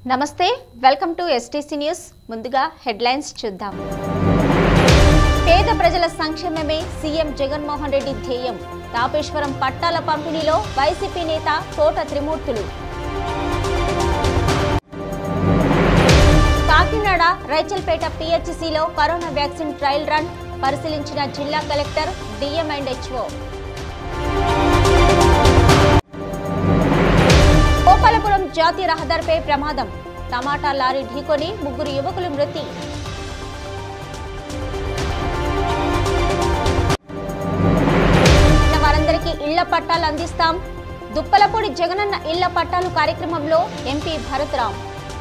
నమస్తే welcome to STC news ముందుగా headlines చూద్దాం పేద ప్రజల సంక్షేమమే సీఎం జగన్మోహన్ రెడ్డి ధ్యేయం తాపేశ్వరం పట్టాల పంపిణీలో వైసీపీ నేత తోట త్రిమూర్తులు కాకినాడ రైచల్పేట పిహెచ్సిలో కరోనా వ్యాక్సిన్ ట్రయల్ రన్ పరిశీలించిన జిల్లా collector DM and HO Gopalapuram జాతీయ రహదారిపై ప్రమాదం టమాటా లారీ ఢీకొని ముగ్గురు యువకులు మృతి వారందరికీ ఇళ్ల పట్టాలు అందిస్తాం దుప్పలపూడి జగనన్న ఇళ్ల పట్టాలు కార్యక్రమంలో ఎంపీ భరత్రాం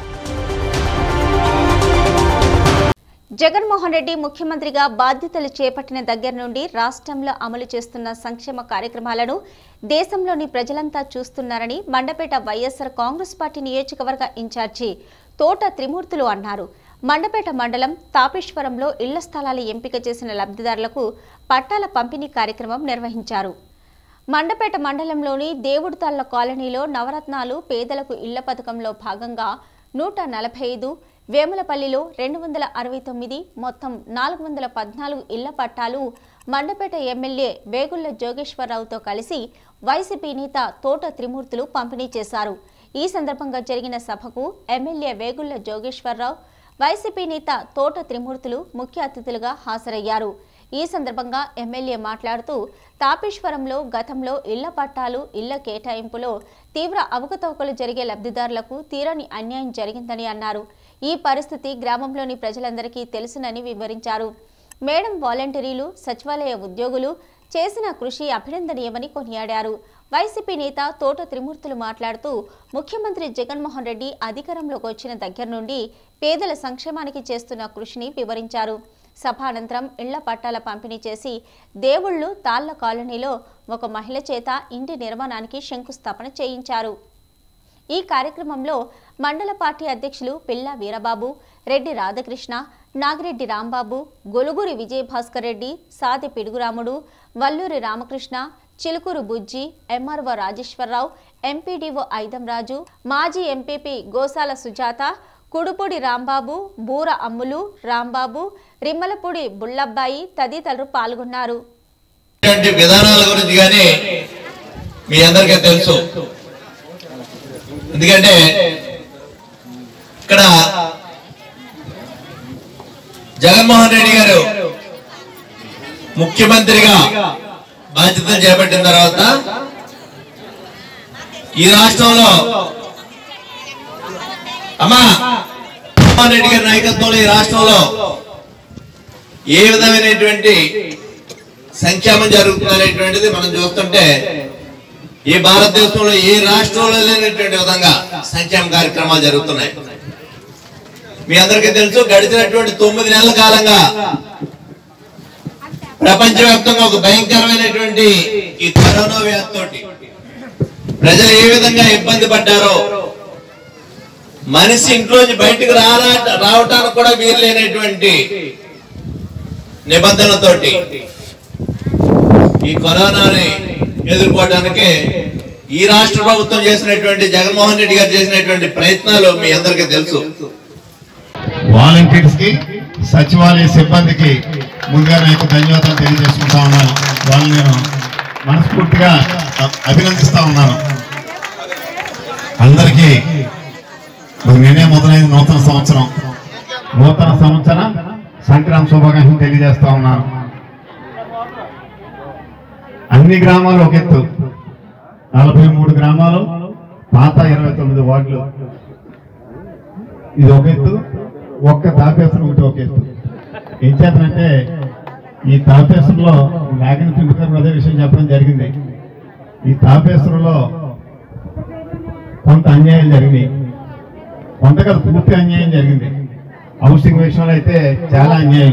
జగన్మోహన్ రెడ్డి ముఖ్యమంత్రిగా బాధ్యతలు చేపట్టిన దగ్గర నుండి రాష్ట్రంలో అమలు చేస్తున్న సంక్షేమ కార్యక్రమాలను దేశంలోని ప్రజలంతా చూస్తున్నారని మండపేట వైఎస్ఆర్ కాంగ్రెస్ పార్టీ నియోజకవర్గ ఇన్ఛార్జి తోట త్రిమూర్తులు అన్నారు మండపేట మండలం తాపేశ్వరంలో ఇళ్ల స్థలాలు ఎంపిక చేసిన లబ్ధిదారులకు పట్టాల పంపిణీ కార్యక్రమం నిర్వహించారు మండపేట మండలంలోని దేవుడుతాళ్ల కాలనీలో నవరత్నాలు పేదలకు ఇళ్ల పథకంలో భాగంగా నూట నలభై ఐదు వేములపల్లిలో రెండు వందల అరవై తొమ్మిది మొత్తం నాలుగు వందల పద్నాలుగు ఇళ్ల పట్టాలు మండపేట ఎమ్మెల్యే వేగుళ్ల జోగేశ్వరరావుతో కలిసి వైసీపీ నేత తోట త్రిమూర్తులు పంపిణీ చేశారు ఈ సందర్భంగా జరిగిన సభకు ఎమ్మెల్యే వేగుళ్ల జోగేశ్వరరావు వైసీపీ నేత తోట త్రిమూర్తులు ముఖ్య అతిథులుగా హాజరయ్యారు ఈ సందర్భంగా ఎమ్మెల్యే మాట్లాడుతూ తాపేశ్వరంలో గతంలో ఇళ్ల పట్టాలు ఇళ్ల కేటాయింపులో తీవ్ర అవకతవకలు జరిగే లబ్ధిదారులకు తీరని అన్యాయం జరిగిందని అన్నారు ఈ పరిస్థితి గ్రామంలోని ప్రజలందరికీ తెలుసునని వివరించారు మేడం వాలంటీర్లు సచివాలయ ఉద్యోగులు చేసిన కృషి అభినందనీయమని కొనియాడారు వైసీపీ నేత తోట త్రిమూర్తులు మాట్లాడుతూ ముఖ్యమంత్రి జగన్మోహన్ రెడ్డి అధికారంలోకి వచ్చిన దగ్గర నుండి పేదల సంక్షేమానికి చేస్తున్న కృషిని వివరించారు సభ అనంతరం ఇళ్ల పట్టాల పంపిణీ చేసి దేవుళ్ళు తాళ్ల కాలనీలో ఒక మహిళ చేత ఇంటి నిర్మాణానికి శంకుస్థాపన చేయించారు ఈ కార్యక్రమంలో మండల పార్టీ అధ్యక్షులు పిల్ల వీరబాబు రెడ్డి రాధాకృష్ణ నాగిరెడ్డి రాంబాబు గొలుగురి విజయభాస్కర్ రెడ్డి సాది పిడుగురాముడు వల్లూరి రామకృష్ణ చిలుకూరు బుజ్జి ఎంఆర్ఓ రాజేశ్వరరావు ఎంపీడీఓ ఐదంరాజు మాజీ ఎంపీపీ గోసాల సుజాత కుడుపూడి రాంబాబు బూర అమ్ములు రాంబాబు రిమ్మలపూడి బుల్లబ్బాయి తదితరులు పాల్గొన్నారు ఇటువంటి విధానాల గురించి కానీ మీ అందరికీ తెలుసు ఎందుకంటే ఇక్కడ జగన్మోహన్ రెడ్డి గారు ముఖ్యమంత్రిగా బాధ్యతలు చేపట్టిన తర్వాత ఈ రాష్ట్రంలో అమ్మా జగన్మోహన్ రెడ్డి గారి నాయకత్వంలో ఈ రాష్ట్రంలో ఏ విధమైనటువంటి సంక్షేమం జరుగుతుందనేటువంటిది మనం చూస్తుంటే ఈ భారతదేశంలో ఏ రాష్ట్రంలో లేనటువంటి విధంగా సంక్షేమ కార్యక్రమాలు జరుగుతున్నాయి మీ అందరికీ తెలుసు గడిచినటువంటి తొమ్మిది నెలల కాలంగా ప్రపంచవ్యాప్తంగా ఒక భయంకరమైనటువంటి ఈ కరోనా వ్యాధితోటి ప్రజలు ఏ విధంగా ఇబ్బంది పడ్డారో మనిషి ఇంట్లోంచి బయటకు రాలా రావటానికి కూడా వీలు లేనటువంటి నిబంధనలతోటి ఈ కరోనాని ఎదుర్కోవడానికి ఈ రాష్ట్ర ప్రభుత్వం చేసినటువంటి జగన్మోహన్ రెడ్డి గారు చేసినటువంటి ప్రయత్నాలు మీ అందరికీ తెలుసు వాలంటీర్స్ కి సచివాలయ సిబ్బందికి ముందుగా నాకు ధన్యవాదాలు తెలియజేసుకుంటా ఉన్నాను వాళ్ళని నేను మనస్ఫూర్తిగా అ- అభినందిస్తా ఉన్నాను అందరికీ మరి నేనే మొదలైన నూతన సంవత్సరం నూతన సంవత్సర సంక్రాంతి శుభాకాంక్షలు తెలియజేస్తా ఉన్నాను అన్ని గ్రామాలు ఒక ఎత్తు నలభై మూడు గ్రామాలు పాత ఇరవై తొమ్మిది వార్డులు ఇది ఒక ఎత్తు ఒక్క తాపేశ్వరం ఒకటి ఒక ఎత్తు ఏం చేతనంటే ఈ తాపేశ్వరంలో నాగిన పిండికర్ అదే విషయం చెప్పడం జరిగింది ఈ తాపేశ్వరంలో కొంత అన్యాయం జరిగింది కొంత కాదు పూర్తి అన్యాయం జరిగింది హౌసింగ్ విషయంలో అయితే చాలా అన్యాయం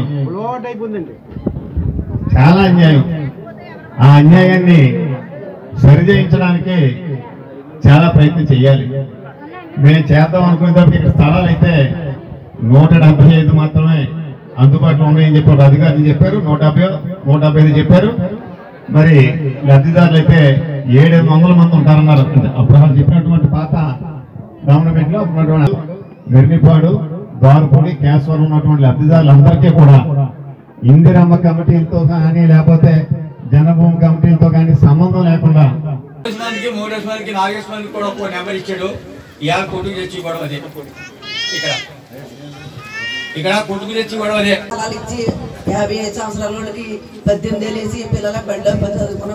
చాలా అన్యాయం ఆ అన్యాయాన్ని సరిచేయించడానికి చాలా ప్రయత్నం చేయాలి మేము చేద్దాం అనుకునేటప్పుడు ఇక్కడ స్థలాలు అయితే నూట డెబ్బై ఐదు మాత్రమే అందుబాటులో ఉన్నాయని చెప్పారు అధికారులు చెప్పారు నూట డెబ్బై నూట డెబ్బై ఐదు చెప్పారు మరి లబ్ధిదారులు అయితే ఏడెనిమిది వందల మంది ఉంటారన్నారు అప్పుడు వాళ్ళు చెప్పినటువంటి పాత గవర్నమెంట్ లో ఉన్నటువంటి మెర్నిపాడు ద్వారపూడి కేశవరం ఉన్నటువంటి లబ్ధిదారులందరికీ కూడా ఇందిరమ్మ కమిటీలతో కానీ లేకపోతే జనభూమి కమిటీలతో కానీ సంబంధం లేకుండా నాగేశ్వరానికి మూడేశ్వరానికి నాగేశ్వరానికి కూడా ఒక నెంబర్ ఇచ్చాడు ఇవాళ కొట్టుకు తెచ్చి గొడవ అదే ఇక్కడ ఇక్కడ కొట్టుకు తెచ్చి గొడవ అదే స్థలాలు ఇచ్చి యాభై ఐదు సంవత్సరాల వాళ్ళకి పద్దెనిమిది ఏళ్ళు వేసి పిల్లల బడిలో చదువుకున్న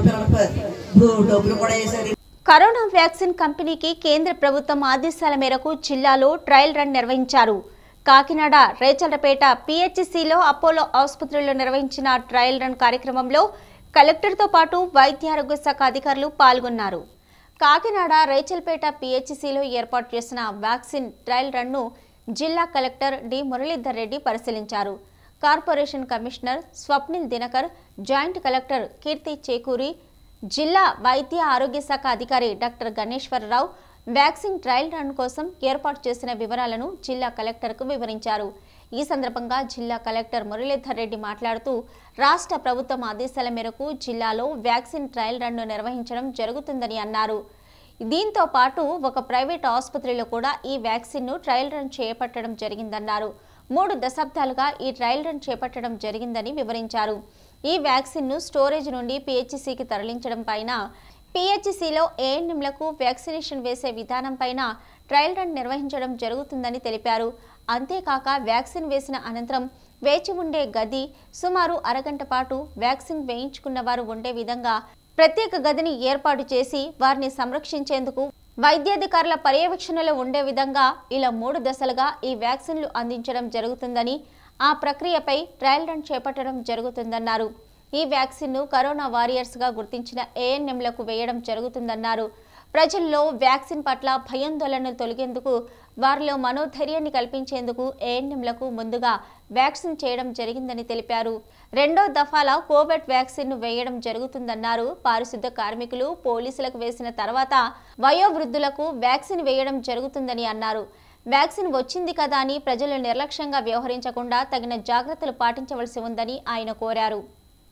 పిల్లల డబ్బులు కూడా వేసారు కరోనా వ్యాక్సిన్ కంపెనీకి కేంద్ర ప్రభుత్వం ఆదేశాల మేరకు జిల్లాలో ట్రయల్ రన్ నిర్వహించారు కాకినాడ రేచలపేట పిహెచ్సిలో అపోలో ఆసుపత్రిలో నిర్వహించిన ట్రయల్ రన్ కార్యక్రమంలో కలెక్టర్తో పాటు వైద్య ఆరోగ్య శాఖ అధికారులు పాల్గొన్నారు కాకినాడ రేచల్పేట పిహెచ్సిలో ఏర్పాటు చేసిన వ్యాక్సిన్ ట్రయల్ రన్ను జిల్లా కలెక్టర్ డి మురళీధర్ రెడ్డి పరిశీలించారు corporation commissioner Swapnil Dinakar joint collector Keerthi Chekuri జిల్లా వైద్య ఆరోగ్య శాఖ అధికారి doctor Ganeswararao vaccine trial run కోసం ఏర్పాటు చేసిన వివరాలను జిల్లా కలెక్టర్కు వివరించారు ఈ సందర్భంగా జిల్లా కలెక్టర్ మురళీధర్ రెడ్డి మాట్లాడుతూ రాష్ట్ర ప్రభుత్వం ఆదేశాల మేరకు జిల్లాలో వ్యాక్సిన్ ట్రయల్ రన్ను నిర్వహించడం జరుగుతుందని అన్నారు దీంతో పాటు ఒక ప్రైవేట్ ఆసుపత్రిలో కూడా ఈ వ్యాక్సిన్ను ట్రయల్ రన్ చేపట్టడం జరిగిందన్నారు మూడు దశాబ్దాలుగా ఈ ట్రయల్ రన్ చేపట్టడం జరిగిందని వివరించారు ఈ వ్యాక్సిన్ను స్టోరేజ్ నుండి పిహెచ్సికి తరలించడం పైన పిహెచ్సిలో ఏఎన్ఎంలకు వ్యాక్సినేషన్ వేసే విధానం పైన ట్రయల్ రన్ నిర్వహించడం జరుగుతుందని తెలిపారు అంతేకాక వ్యాక్సిన్ వేసిన అనంతరం వేచి ఉండే గది సుమారు అరగంట పాటు వ్యాక్సిన్ వేయించుకున్న వారు ఉండే విధంగా ప్రత్యేక గదిని ఏర్పాటు చేసి వారిని సంరక్షించేందుకు వైద్యాధికారుల పర్యవేక్షణలో ఉండే విధంగా ఇలా మూడు దశలుగా ఈ వ్యాక్సిన్లు అందించడం జరుగుతుందని ఆ ప్రక్రియపై ట్రయల్ రన్ చేపట్టడం జరుగుతుందన్నారు ఈ వ్యాక్సిన్ను కరోనా వారియర్స్గా గుర్తించిన ఏఎన్ఎంలకు వేయడం జరుగుతుందన్నారు ప్రజల్లో వ్యాక్సిన్ పట్ల భయాందోళనలు తొలగేందుకు వారిలో మనోధైర్యాన్ని కల్పించేందుకు ఏఎన్ఎంలకు ముందుగా వ్యాక్సిన్ చేయడం జరిగిందని తెలిపారు రెండో దఫాల కోవిడ్ వ్యాక్సిన్ను వేయడం జరుగుతుందన్నారు పారిశుద్ధ కార్మికులు పోలీసులకు వేసిన తర్వాత వయోవృద్ధులకు వ్యాక్సిన్ వేయడం జరుగుతుందని అన్నారు వ్యాక్సిన్ వచ్చింది కదా అని ప్రజలు నిర్లక్ష్యంగా వ్యవహరించకుండా తగిన జాగ్రత్తలు పాటించవలసి ఉందని ఆయన కోరారు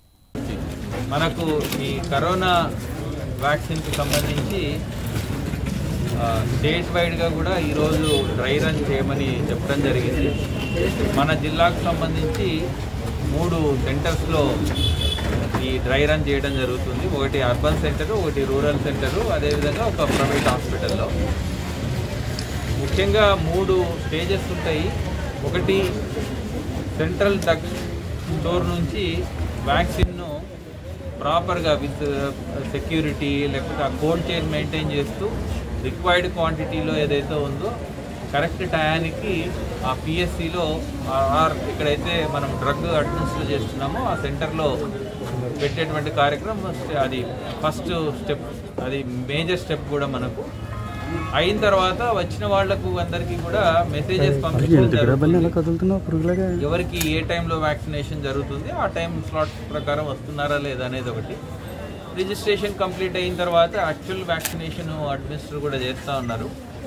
మనకు ఈ కరోనా వ్యాక్సిన్కి సంబంధించి ఆ, స్టేట్ వైడ్గా కూడా ఈరోజు డ్రై రన్ చేయమని చెప్పడం జరిగింది మన జిల్లాకు సంబంధించి మూడు సెంటర్స్లో ఈ డ్రై రన్ చేయడం జరుగుతుంది ఒకటి అర్బన్ సెంటర్ ఒకటి రూరల్ సెంటరు అదేవిధంగా ఒక ప్రైవేట్ హాస్పిటల్లో ముఖ్యంగా మూడు స్టేజెస్ ఉంటాయి ఒకటి సెంట్రల్ డ్రగ్ స్టోర్ నుంచి వ్యాక్సిన్ను ప్రాపర్గా విత్ సెక్యూరిటీ లేకపోతే ఆ కోల్డ్ చైన్ మెయింటైన్ చేస్తూ రిక్వైర్డ్ క్వాంటిటీలో ఏదైతే ఉందో కరెక్ట్ టయానికి ఆ పిఎస్సిలో ఆర్ ఎక్కడైతే మనం డ్రగ్ అడ్మినిస్టర్ చేస్తున్నామో ఆ సెంటర్లో పెట్టేటువంటి కార్యక్రమం అది ఫస్ట్ స్టెప్ అది మేజర్ స్టెప్ కూడా మనకు అయిన తర్వాత వచ్చిన వాళ్లకు అందరికీ కూడా మెసేజెస్ పంపించడం జరుగుతుంది ఎవరికి ఏ టైంలో వ్యాక్సినేషన్ జరుగుతుంది ఆ టైం స్లాట్ ప్రకారం వస్తున్నారా లేదా అనేది ఒకటి రిజిస్ట్రేషన్ కంప్లీట్ అయిన తర్వాత యాక్చువల్ వ్యాక్సినేషన్ అడ్మినిస్టర్ కూడా చేస్తూ ఉన్నారు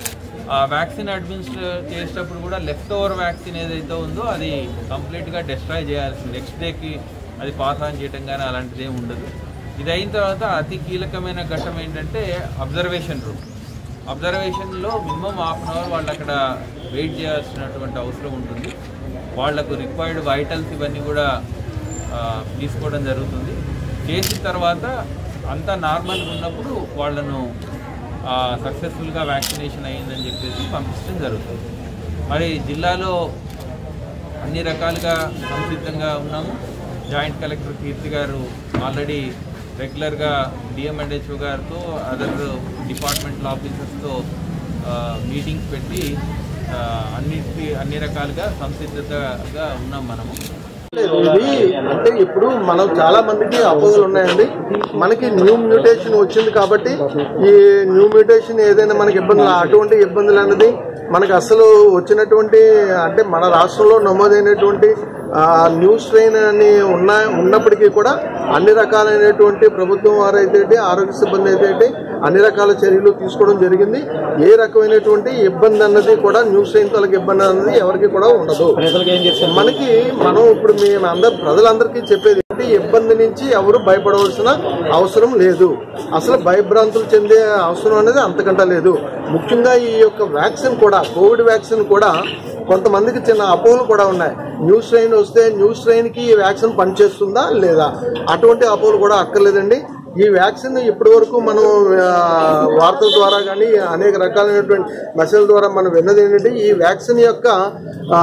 ఆ వ్యాక్సిన్ అడ్మినిస్టర్ చేసేటప్పుడు కూడా లెఫ్ట్ ఓవర్ వ్యాక్సిన్ ఏదైతే ఉందో అది కంప్లీట్గా డిస్ట్రాయ్ చేయాల్సింది నెక్స్ట్ డేకి అది పాస్ ఆన్ చేయడం కానీ అలాంటిది ఏమి ఉండదు ఇది అయిన తర్వాత అతి కీలకమైన ఘట్టం ఏంటంటే అబ్జర్వేషన్ రూమ్ అబ్జర్వేషన్లో మినిమం హాఫ్ అన్ అవర్ వాళ్ళు అక్కడ వెయిట్ చేయాల్సినటువంటి అవసరం ఉంటుంది వాళ్లకు రిక్వైర్డ్ వైటల్స్ ఇవన్నీ కూడా ఆ, తీసుకోవడం జరుగుతుంది చేసిన తర్వాత అంతా నార్మల్గా ఉన్నప్పుడు వాళ్ళను సక్సెస్ఫుల్గా వ్యాక్సినేషన్ అయ్యిందని చెప్పేసి పంపించడం జరుగుతుంది మరి జిల్లాలో అన్ని రకాలుగా సంసిద్ధంగా ఉన్నాము జాయింట్ కలెక్టర్ కీర్తి గారు ఆల్రెడీ రెగ్యులర్గా డిఎంఎండ్హెచ్ఓ గారితో అదర్ డిపార్ట్మెంటల్ ఆఫీసర్స్తో మీటింగ్స్ పెట్టి ఆ, అన్నిటి అన్ని రకాలుగా సంసిద్ధతగా ఉన్నాం మనము ఇది అంటే ఇప్పుడు మనం చాలా మందికి అపోహలు ఉన్నాయండి మనకి న్యూ మ్యూటేషన్ వచ్చింది కాబట్టి ఈ న్యూ మ్యూటేషన్ ఏదైనా మనకి ఇబ్బందులు అటువంటి ఇబ్బందులు అనేది మనకి అసలు వచ్చినటువంటి అంటే మన రాష్ట్రంలో నమోదైనటువంటి ఆ, న్యూ స్ట్రెయిన్ అని ఉన్న ఉన్నప్పటికీ కూడా అన్ని రకాలైనటువంటి ప్రభుత్వం వారైతే ఏంటి, ఆరోగ్య సిబ్బంది అయితే ఏంటి, అన్ని రకాల చర్యలు తీసుకోవడం జరిగింది ఏ రకమైనటువంటి ఇబ్బంది అన్నది కూడా న్యూ స్ట్రెయిన్ తొలగి ఇబ్బంది అన్నది ఎవరికి కూడా ఉండదు మనకి మనం ఇప్పుడు మీ అందరు ప్రజలందరికీ చెప్పేది ఏంటి ఎటువంటి ఇబ్బంది నుంచి ఎవరు భయపడవలసిన అవసరం లేదు అసలు భయభ్రాంతులు చెందే అవసరం అనేది అంతకంటే లేదు ముఖ్యంగా ఈ యొక్క వ్యాక్సిన్ కూడా కోవిడ్ వ్యాక్సిన్ కూడా కొంతమందికి చిన్న అపోహలు కూడా ఉన్నాయి న్యూ స్ట్రెయిన్ వస్తే న్యూ స్ట్రెయిన్ కి ఈ వ్యాక్సిన్ పనిచేస్తుందా లేదా అటువంటి అపోహలు కూడా అక్కర్లేదండి ఈ వ్యాక్సిన్ ఇప్పటి వరకు మనం ఆ, వార్తల ద్వారా కానీ అనేక రకాలైనటువంటి మెసేజ్ల ద్వారా మనం విన్నది ఏంటంటే ఈ వ్యాక్సిన్ యొక్క ఆ,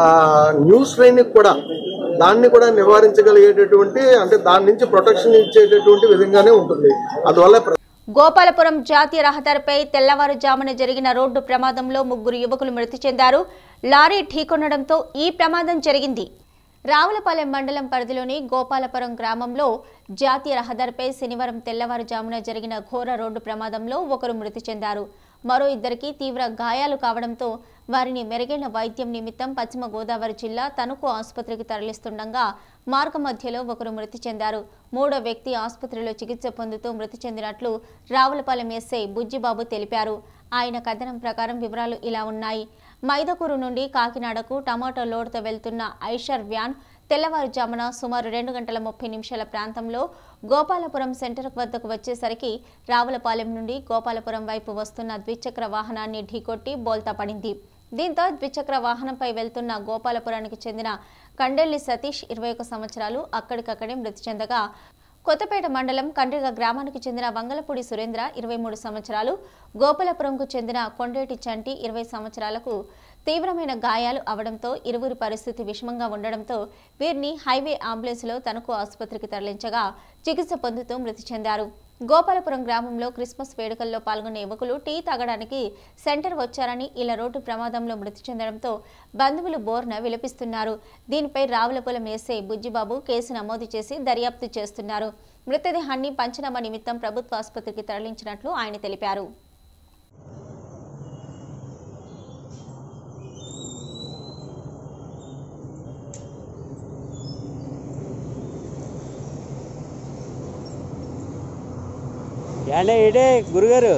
న్యూ స్ట్రెయిన్ కూడా దాన్ని కూడా నివారించగలిగేటటువంటి అంటే దాని నుంచి ప్రొటెక్షన్ ఇచ్చేటటువంటి విధంగానే ఉంటుంది అందువల్ల ప్ర- గోపాలపురం జాతీయ రహదారిపై తెల్లవారుజామున జరిగిన రోడ్డు ప్రమాదంలో ముగ్గురు యువకులు మృతి చెందారు లారీ ఢీకొనడంతో ఈ ప్రమాదం జరిగింది రావులపాలెం మండలం పరిధిలోని గోపాలపురం గ్రామంలో జాతీయ రహదారిపై శనివారం తెల్లవారుజామున జరిగిన ఘోర రోడ్డు ప్రమాదంలో ఒకరు మృతి చెందారు మరో ఇద్దరికి తీవ్ర గాయాలు కావడంతో వారిని మెరుగైన వైద్యం నిమిత్తం పశ్చిమ గోదావరి జిల్లా తణుకు ఆసుపత్రికి తరలిస్తుండగా మార్గ మధ్యలో ఒకరు మృతి చెందారు మూడో వ్యక్తి ఆసుపత్రిలో చికిత్స పొందుతూ మృతి చెందినట్లు రావులపాలెం ఎస్ఐ బుజ్జిబాబు తెలిపారు ఆయన కథనం ప్రకారం వివరాలు ఇలా ఉన్నాయి మైదకూరు నుండి కాకినాడకు టమాటో లోడ్తో వెళ్తున్న ఐషర్ వ్యాన్ తెల్లవారుజామున సుమారు రెండు గంటల ముప్పై నిమిషాల ప్రాంతంలో గోపాలపురం సెంటర్ వద్దకు వచ్చేసరికి రావులపాలెం నుండి గోపాలపురం వైపు వస్తున్న ద్విచక్ర వాహనాన్ని ఢీకొట్టి బోల్తా పడింది దీంతో ద్విచక్ర వాహనంపై వెళ్తున్న గోపాలపురానికి చెందిన కండెల్లి సతీష్ ఇరవై ఒక సంవత్సరాలు అక్కడికక్కడే మృతి చెందగా కొత్తపేట మండలం కండ్రిగ గ్రామానికి చెందిన వంగలపూడి సురేంద్ర ఇరవై మూడు సంవత్సరాలు గోపాలపురంకు చెందిన కొండేటి చంటి ఇరవై సంవత్సరాలకు తీవ్రమైన గాయాలు అవడంతో ఇరువురి పరిస్థితి విషమంగా ఉండడంతో వీరిని హైవే అంబులెన్స్లో తణుకు ఆసుపత్రికి తరలించగా చికిత్స పొందుతూ మృతి చెందారు గోపాలపురం గ్రామంలో క్రిస్మస్ వేడుకల్లో పాల్గొన్న యువకులు టీ తాగడానికి సెంటర్ వచ్చారని ఇలా రోడ్డు ప్రమాదంలో మృతి చెందడంతో బంధువులు బోర్న విలపిస్తున్నారు దీనిపై రావులపురం ఎస్ఐ బుజ్జిబాబు కేసు నమోదు చేసి దర్యాప్తు చేస్తున్నారు మృతదేహాన్ని పంచనామా నిమిత్తం ప్రభుత్వ ఆసుపత్రికి తరలించినట్లు ఆయన తెలిపారు ఏండే ఏడే గురుగారు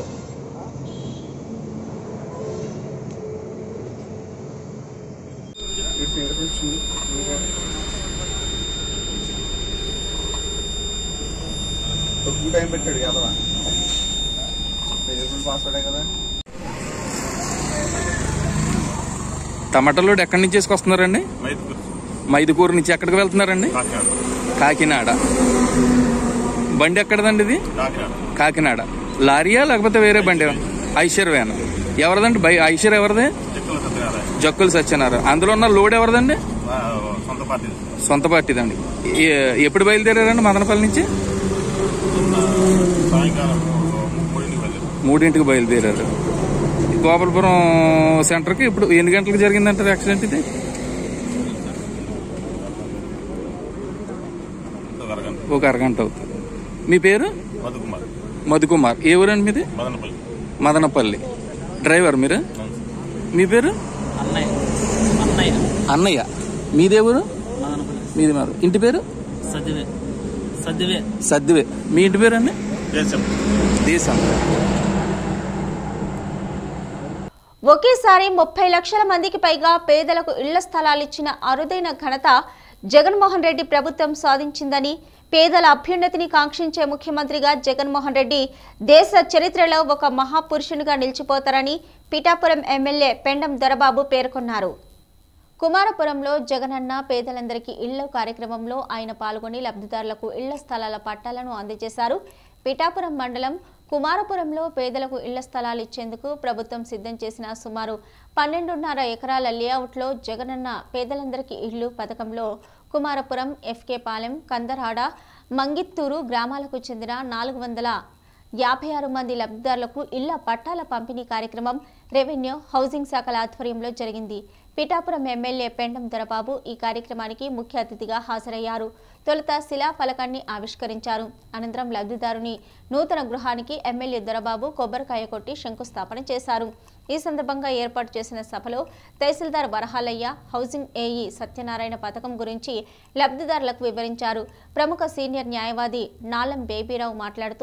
టైం పెట్టాడు కదా పాస్వర్డే కదా టమాటా లోడ్ ఎక్కడి నుంచి తీసుకొస్తున్నారండి మైదుకూరు నుంచి ఎక్కడికి వెళ్తున్నారండి కాకినాడ బండి ఎక్కడదండి ఇది కాకినాడ లారీయా లేకపోతే వేరే బండి ఐశ్వర్ వ్యాన్ ఎవరిదండి బై ఐశ్వర్ ఎవరిది జక్కులు సత్యనారాయణ అందులో ఉన్న లోడ్ ఎవరిదండి సొంత పార్టీదండి ఏ- ఎప్పుడు బయలుదేరారండి మదనపల్లి నుంచి మూడింటికి బయలుదేరారు గోపాలపురం సెంటర్కి ఇప్పుడు ఎన్ని గంటలకు జరిగిందంటారు యాక్సిడెంట్ ఇది ఒక అరగంట అవుతుంది మీ పేరు మధుకుమార్ ఏ ఊరండి మీది మదనపల్లి డ్రైవర్ మీరు మీ పేరు అన్నయ్య అన్నయ్య అన్నయ్య మీదే ఊరు మీది మాది ఇంటి పేరు సదివే సదివే సద్దివే మీ ఇంటి పేరు అండి దేశం ఒకేసారి ముప్పై లక్షల మందికి పైగా పేదలకు ఇళ్ల స్థలాలు ఇచ్చిన అరుదైన ఘనత జగన్మోహన్ రెడ్డి ప్రభుత్వం సాధించిందని పేదల అభ్యున్నతిని కాంక్షించే ముఖ్యమంత్రిగా జగన్మోహన్ రెడ్డి దేశ చరిత్రలో ఒక మహాపురుషునిగా నిలిచిపోతారని పిఠాపురం ఎమ్మెల్యే పెండం దొరబాబు పేర్కొన్నారు కుమారపురంలో జగనన్న పేదలందరికీ ఇళ్ల కార్యక్రమంలో ఆయన పాల్గొని లబ్ధిదారులకు ఇళ్ల స్థలాల పట్టాలను అందజేశారు పిఠాపురం మండలం కుమారపురంలో పేదలకు ఇళ్ల స్థలాలు ఇచ్చేందుకు ప్రభుత్వం సిద్ధం చేసిన సుమారు పన్నెండున్నర ఎకరాల లేఅవుట్లో జగనన్న పేదలందరికీ ఇళ్లు పథకంలో కుమారపురం ఎఫ్కే పాలెం కందరాడ మంగిత్తూరు గ్రామాలకు చెందిన నాలుగు వందల యాభై ఆరు మంది లబ్ధిదారులకు ఇళ్ల పట్టాల పంపిణీ కార్యక్రమం రెవెన్యూ హౌసింగ్ శాఖల ఆధ్వర్యంలో జరిగింది పిఠాపురం ఎమ్మెల్యే పెండం దొరబాబు ఈ కార్యక్రమానికి ముఖ్య అతిథిగా హాజరయ్యారు తొలుత శిలా ఫలకాన్ని ఆవిష్కరించారు అనంతరం లబ్ధిదారుని నూతన గృహానికి ఎమ్మెల్యే దొరబాబు కొబ్బరికాయ కొట్టి శంకుస్థాపన చేశారు ఈ సందర్భంగా ఏర్పాటు చేసిన సభలో తహసీల్దార్ వరహాలయ్య హౌసింగ్ ఏఈ సత్యనారాయణ పథకం గురించి లబ్ధిదారులకు వివరించారు ప్రముఖ సీనియర్ న్యాయవాది నాలం బేబీరావు మాట్లాడుతూ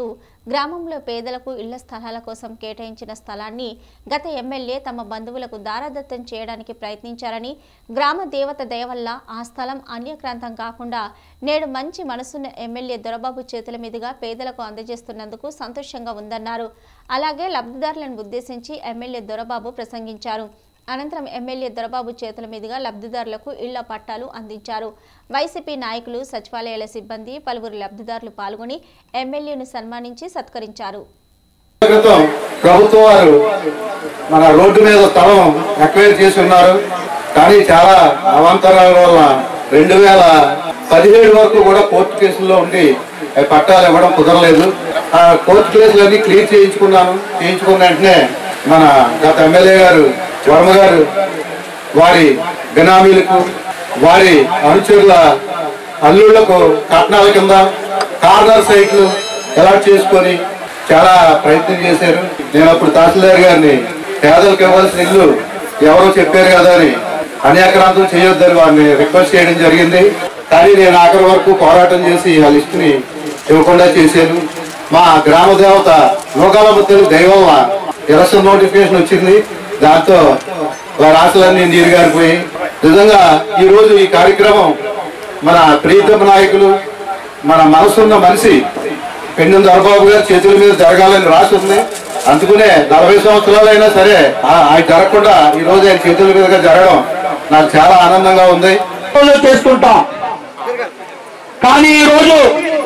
గ్రామంలో పేదలకు ఇళ్ల స్థలాల కోసం కేటాయించిన స్థలాన్ని గత ఎమ్మెల్యే తమ బంధువులకు దారాదత్తం చేయడానికి ప్రయత్నించారని గ్రామ దేవత దయ వల్ల ఆ స్థలం అన్యక్రాంతం కాకుండా నేడు మంచి మనసున్న ఎమ్మెల్యే దొరబాబు చేతుల మీదుగా పేదలకు అందజేస్తున్నందుకు సంతోషంగా ఉందన్నారు అలాగే లబ్ధిదారులను ఉద్దేశించి ఎమ్మెల్యే దొరబాబు ప్రసంగించారు అనంతరం ఎమ్మెల్యే దొరబాబు చేతుల మీదుగా లబ్ధిదారులకు ఇళ్ల పట్టాలు అందించారు వైసీపీ నాయకులు సచివాలయాల సిబ్బంది పలువురు లబ్ధిదారులు పాల్గొని ఎమ్మెల్యేను సన్మానించి సత్కరించారు క్రితం ప్రభుత్వం వారు మన రోడ్డు మీద స్థలం ఎక్వైర్ చేసి ఉన్నారు కానీ చాలా అవాంతరాల వల్ల రెండు వేల పదిహేడు వరకు కూడా కోర్టు కేసుల్లో ఉండి ఆ పట్టాలు ఇవ్వడం కుదరలేదు ఆ కోర్టు కేసులన్నీ క్లియర్ చేయించుకున్నాను చేయించుకున్న వెంటనే మన గత ఎమ్మెల్యే గారు వర్మ గారు వారి బినామీలకు వారి అనుచరుల అల్లుళ్లకు కట్నాల కింద కార్నర్ సైట్లు అలాట్ చేసుకొని చాలా ప్రయత్నం చేశారు నేను అప్పుడు తహసీల్దార్ గారిని పేదలకు ఇవ్వాల్సిన ఇల్లు ఎవరో చెప్పారు కదా అని అన్యాక్రాంతం చేయొద్దని వారిని రిక్వెస్ట్ చేయడం జరిగింది కానీ నేను ఆఖరి వరకు పోరాటం చేసి ఆ లిస్ట్ ని ఇవ్వకుండా చేశాను మా గ్రామ దేవత లోకాలమ్మ తెలుగు దైవం ఎలక్షన్ నోటిఫికేషన్ వచ్చింది దాంతో వారి ఆశలన్నీ నీరుగారిపోయి నిజంగా ఈ రోజు ఈ కార్యక్రమం మన ప్రీతమ నాయకులు మన మనసున్న మనిషి పెన్ను దొరబాబు గారి చేతుల మీద జరగాలని రాసి ఉంది అందుకునే నలభై సంవత్సరాలైనా సరే ఆ- ఆయన జరగకుండా ఈ రోజు ఆయన చేతుల మీదుగా జరగడం నాకు చాలా ఆనందంగా ఉంది చేసుకుంటాం కానీ ఈ రోజు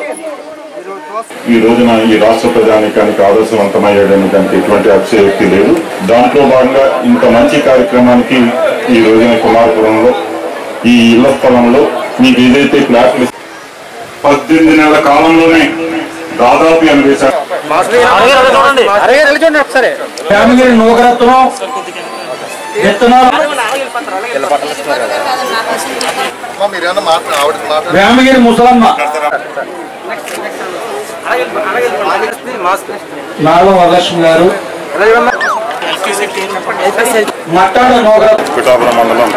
ఈ రోజున ఈ రాష్ట్ర ప్రజానికానికి ఆదర్శవంతమయ్యేయడానికి ఎటువంటి అతిశయోక్తి లేదు దాంట్లో భాగంగా ఇంత మంచి కార్యక్రమానికి ఈ రోజున కుమారపురంలో ఈ ఇళ్ల స్థలంలో మీకు ఏదైతే ఫ్లాట్లు పద్దెనిమిది నెలల కాలంలోనే దాదాపు ఎనభై శాతం ఫ్యామిలీ నూకరత్నం విత్తనాలు వేమగిరి ముసలమ్మ నాగం వరలక్ష్మి గారు మట్టాడ నూకరత్నం పిఠాపురం మండలం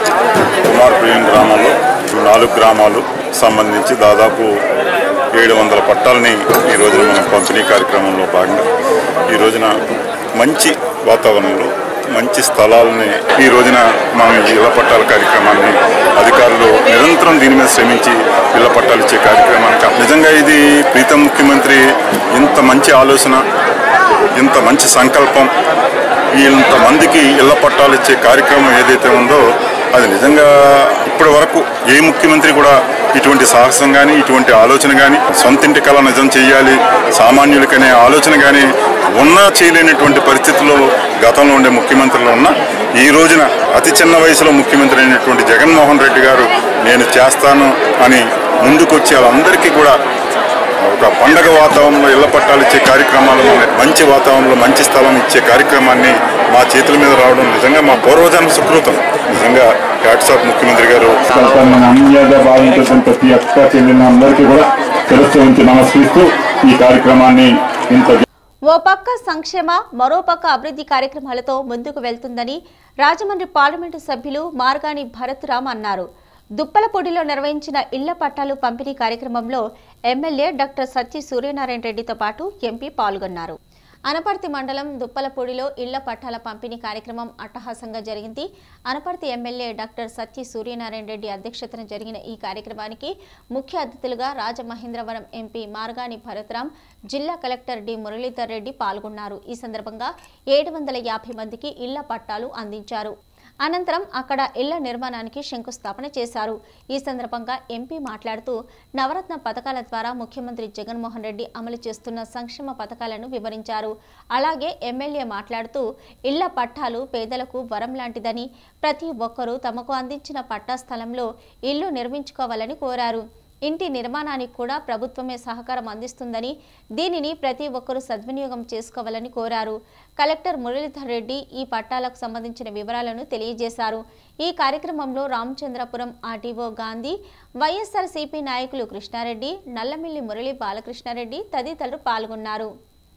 కుమారపురం గ్రామంలో నాలుగు గ్రామాలు సంబంధించి దాదాపు ఏడు వందల పట్టాలని ఈ రోజున మనం పంపిణీ కార్యక్రమంలో భాగంగా ఈ రోజున మంచి వాతావరణంలో మంచి స్థలాలని ఈ రోజున మనం ఈ ఇళ్ల పట్టాల కార్యక్రమాన్ని అధికారులు నిరంతరం దీని మీద శ్రమించి ఇళ్ల పట్టాలు ఇచ్చే కార్యక్రమానికి నిజంగా ఇది ప్రీతం ముఖ్యమంత్రి ఇంత మంచి ఆలోచన ఇంత మంచి సంకల్పం ఇంతమందికి ఇళ్ల పట్టాలు ఇచ్చే కార్యక్రమం ఏదైతే ఉందో అది నిజంగా ఇప్పటి వరకు ఏ ముఖ్యమంత్రి కూడా ఇటువంటి సాహసం కానీ ఇటువంటి ఆలోచన కానీ సొంతింటి కళ నిజం చేయాలి సామాన్యులకనే ఆలోచన కానీ ఉన్నా చేయలేనటువంటి పరిస్థితుల్లో గతంలో ఉండే ముఖ్యమంత్రులు ఉన్న ఈ రోజున అతి చిన్న వయసులో ముఖ్యమంత్రి అయినటువంటి జగన్మోహన్ రెడ్డి గారు నేను చేస్తాను అని ముందుకొచ్చి వాళ్ళందరికీ కూడా ఒక పండగ వాతావరణంలో ఇళ్ల పట్టాలు ఇచ్చే కార్యక్రమాలు మంచి వాతావరణంలో మంచి స్థలం ఇచ్చే కార్యక్రమాన్ని మా చేతుల మీద రావడం నిజంగా మా పూర్వజన్మ సుకృతం నిజంగా హ్యాట్సాప్ ముఖ్యమంత్రి గారు అన్యద భావించిన ప్రతి అక్క చెల్లిన అందరికీ కూడా తెలుస్తూ ఉంచి నమస్కరిస్తూ ఈ కార్యక్రమాన్ని ఇంత ఓ పక్క సంక్షేమ మరో పక్క అభివృద్ధి కార్యక్రమాలతో ముందుకు వెళ్తుందని రాజమండ్రి పార్లమెంటు సభ్యులు మార్గాని భరత్ రామ్ అన్నారు దుప్పలపూడిలో నిర్వహించిన ఇళ్ల పట్టాలు పంపిణీ కార్యక్రమంలో ఎమ్మెల్యే డాక్టర్ సత్య సూర్యనారాయణ రెడ్డితో పాటు ఎంపీ పాల్గొన్నారు అనపర్తి మండలం దుప్పలపూడిలో ఇళ్ల పట్టాల పంపిణీ కార్యక్రమం అట్టహాసంగా జరిగింది అనపర్తి ఎమ్మెల్యే డాక్టర్ సత్య సూర్యనారాయణ రెడ్డి అధ్యక్షతన జరిగిన ఈ కార్యక్రమానికి ముఖ్య అతిథులుగా రాజమహేంద్రవరం ఎంపీ మార్గాని భరత్రాం జిల్లా కలెక్టర్ డి మురళీధర్ రెడ్డి పాల్గొన్నారు ఈ సందర్భంగా ఏడు వందల యాభై మందికి ఇళ్ల పట్టాలు అందించారు అనంతరం అక్కడ ఇళ్ల నిర్మాణానికి శంకుస్థాపన చేశారు ఈ సందర్భంగా ఎంపీ మాట్లాడుతూ నవరత్న పథకాల ద్వారా ముఖ్యమంత్రి జగన్మోహన్ రెడ్డి అమలు చేస్తున్న సంక్షేమ పథకాలను వివరించారు అలాగే ఎమ్మెల్యే మాట్లాడుతూ ఇళ్ల పట్టాలు పేదలకు వరం లాంటిదని ప్రతి ఒక్కరూ తమకు అందించిన పట్టా స్థలంలో ఇల్లు నిర్మించుకోవాలని కోరారు ఇంటి నిర్మాణానికి కూడా ప్రభుత్వమే సహకారం అందిస్తుందని దీనిని ప్రతి ఒక్కరూ సద్వినియోగం చేసుకోవాలని కోరారు కలెక్టర్ మురళీధర్ రెడ్డి ఈ పట్టాలకు సంబంధించిన వివరాలను తెలియజేశారు ఈ కార్యక్రమంలో రామచంద్రపురం ఆర్టీఓ గాంధీ వైఎస్ఆర్సీపీ నాయకులు కృష్ణారెడ్డి నల్లమిల్లి మురళి బాలకృష్ణారెడ్డి తదితరులు పాల్గొన్నారు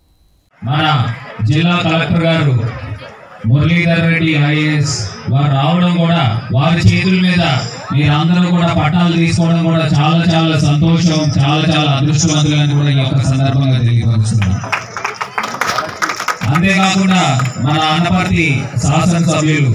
మన జిల్లా కలెక్టర్ గారు మురళీధర్ రెడ్డి ఐఏఎస్ వారు రావడం కూడా వారి చేతుల మీద మీరందరూ కూడా పట్టాలు తీసుకోవడం కూడా చాలా చాలా సంతోషం చాలా చాలా అదృష్టవంతులని కూడా ఈ యొక్క సందర్భంగా తెలియపరుస్తున్నాను అంతేకాకుండా మన అనపర్తి శాసనసభ్యులు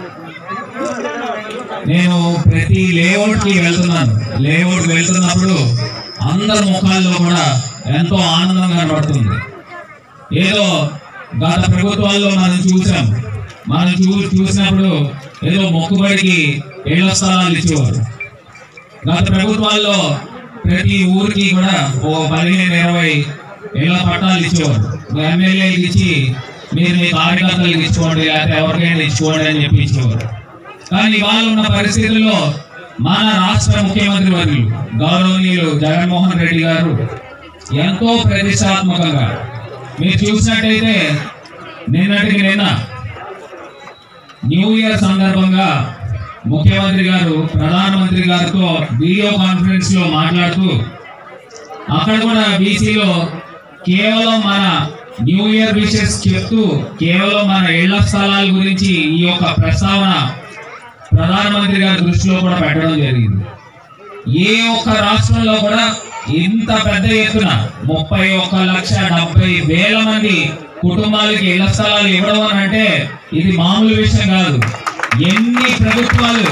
నేను ప్రతి లేఅవుట్ కి వెళ్తున్నాను లేఅవుట్ వెళ్తున్నప్పుడు అందరి ముఖాల్లో కూడా ఎంతో ఆనందం కనబడుతుంది ఏదో గత ప్రభుత్వాల్లో మనం చూసాం మనం చూ చూసినప్పుడు ఏదో మొక్కుబడికి ఇళ్ల స్థలాలు ఇచ్చేవారు గత ప్రభుత్వాల్లో ప్రతి ఊరికి కూడా ఓ పదిహేను ఇరవై ఇళ్ల పట్టాలు ఇచ్చేవారు ఎమ్మెల్యేలకు ఇచ్చి మీరు మీ కార్యకర్తలకు ఇచ్చుకోండి లేకపోతే ఎవరికైనా ఇచ్చుకోండి అని చెప్పి ఇచ్చేవారు కానీ ఇవాళ ఉన్న పరిస్థితుల్లో మన రాష్ట్ర ముఖ్యమంత్రి వర్యులు గౌరవనీయులు జగన్మోహన్ రెడ్డి గారు ఎంతో ప్రతిష్టాత్మకంగా మీరు చూసినట్టయితే నిన్నటికి నిన్న న్యూ ఇయర్ సందర్భంగా ముఖ్యమంత్రి గారు ప్రధానమంత్రి గారితో వీడియో కాన్ఫరెన్స్ లో మాట్లాడుతూ అక్కడ కూడా బీసీలో కేవలం మన న్యూ ఇయర్ విషెస్ చెప్తూ కేవలం మన ఇళ్ల స్థలాల గురించి ఈ యొక్క ప్రస్తావన ప్రధానమంత్రి గారి దృష్టిలో కూడా పెట్టడం జరిగింది ఏ ఒక్క రాష్ట్రంలో కూడా ఇంత పెద్ద ఎత్తున ముప్పై ఒక్క లక్ష డెబ్బై వేల మంది కుటుంబాలకి ఇళ్ల స్థలాలు ఇవ్వడం అని అంటే ఇది మామూలు విషయం కాదు ఎన్ని ప్రభుత్వాలు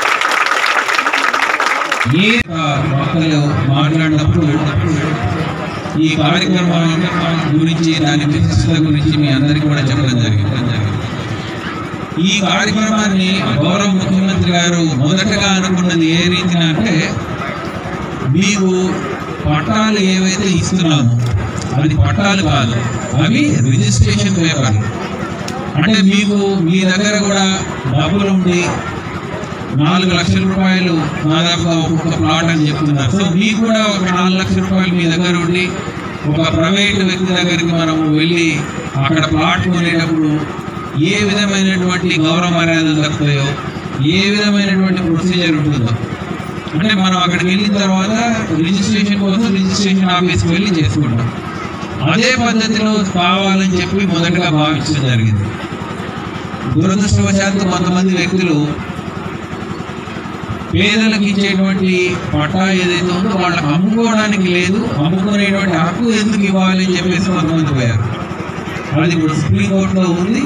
ఏ వార్తలు మాట్లాడినప్పుడు ఈ కార్యక్రమం గురించి దాని విశిష్టత గురించి మీ అందరికీ కూడా చెప్పడం జరిగింది ఈ కార్యక్రమాన్ని గౌరవ ముఖ్యమంత్రి గారు మొదటగా అనుకున్నది ఏ రీతిన అంటే మీకు పట్టాలు ఏవైతే ఇస్తున్నామో అది పట్టాలు కాదు అవి రిజిస్ట్రేషన్ పేపర్లు అంటే మీకు మీ దగ్గర కూడా డబ్బులు ఉండి నాలుగు లక్షల రూపాయలు దాదాపుగా ఒక్కొక్క ప్లాట్ అని చెప్తున్నారు సో మీకు కూడా ఒక నాలుగు లక్షల రూపాయలు మీ దగ్గర ఉండి ఒక ప్రైవేట్ వ్యక్తి దగ్గరికి మనం వెళ్ళి అక్కడ ప్లాట్ కొనేటప్పుడు ఏ విధమైనటువంటి గౌరవ మర్యాదలు దక్కుతాయో ఏ విధమైనటువంటి ప్రొసీజర్ ఉంటుందో అంటే మనం అక్కడికి వెళ్ళిన తర్వాత రిజిస్ట్రేషన్ కోసం రిజిస్ట్రేషన్ ఆఫీస్కి వెళ్ళి చేసుకుంటాం అదే పద్ధతిలో కావాలని చెప్పి మొదటగా భావించడం జరిగింది దురదృష్టవశాత్తు కొంతమంది వ్యక్తులు పేదలకు ఇచ్చేటువంటి పట్టా ఏదైతే ఉందో వాళ్ళకి అమ్ముకోవడానికి లేదు అమ్ముకునేటువంటి హక్కు ఎందుకు ఇవ్వాలి అని చెప్పేసి కొంతమంది పోయారు అది ఇప్పుడు సుప్రీంకోర్టులో ఉంది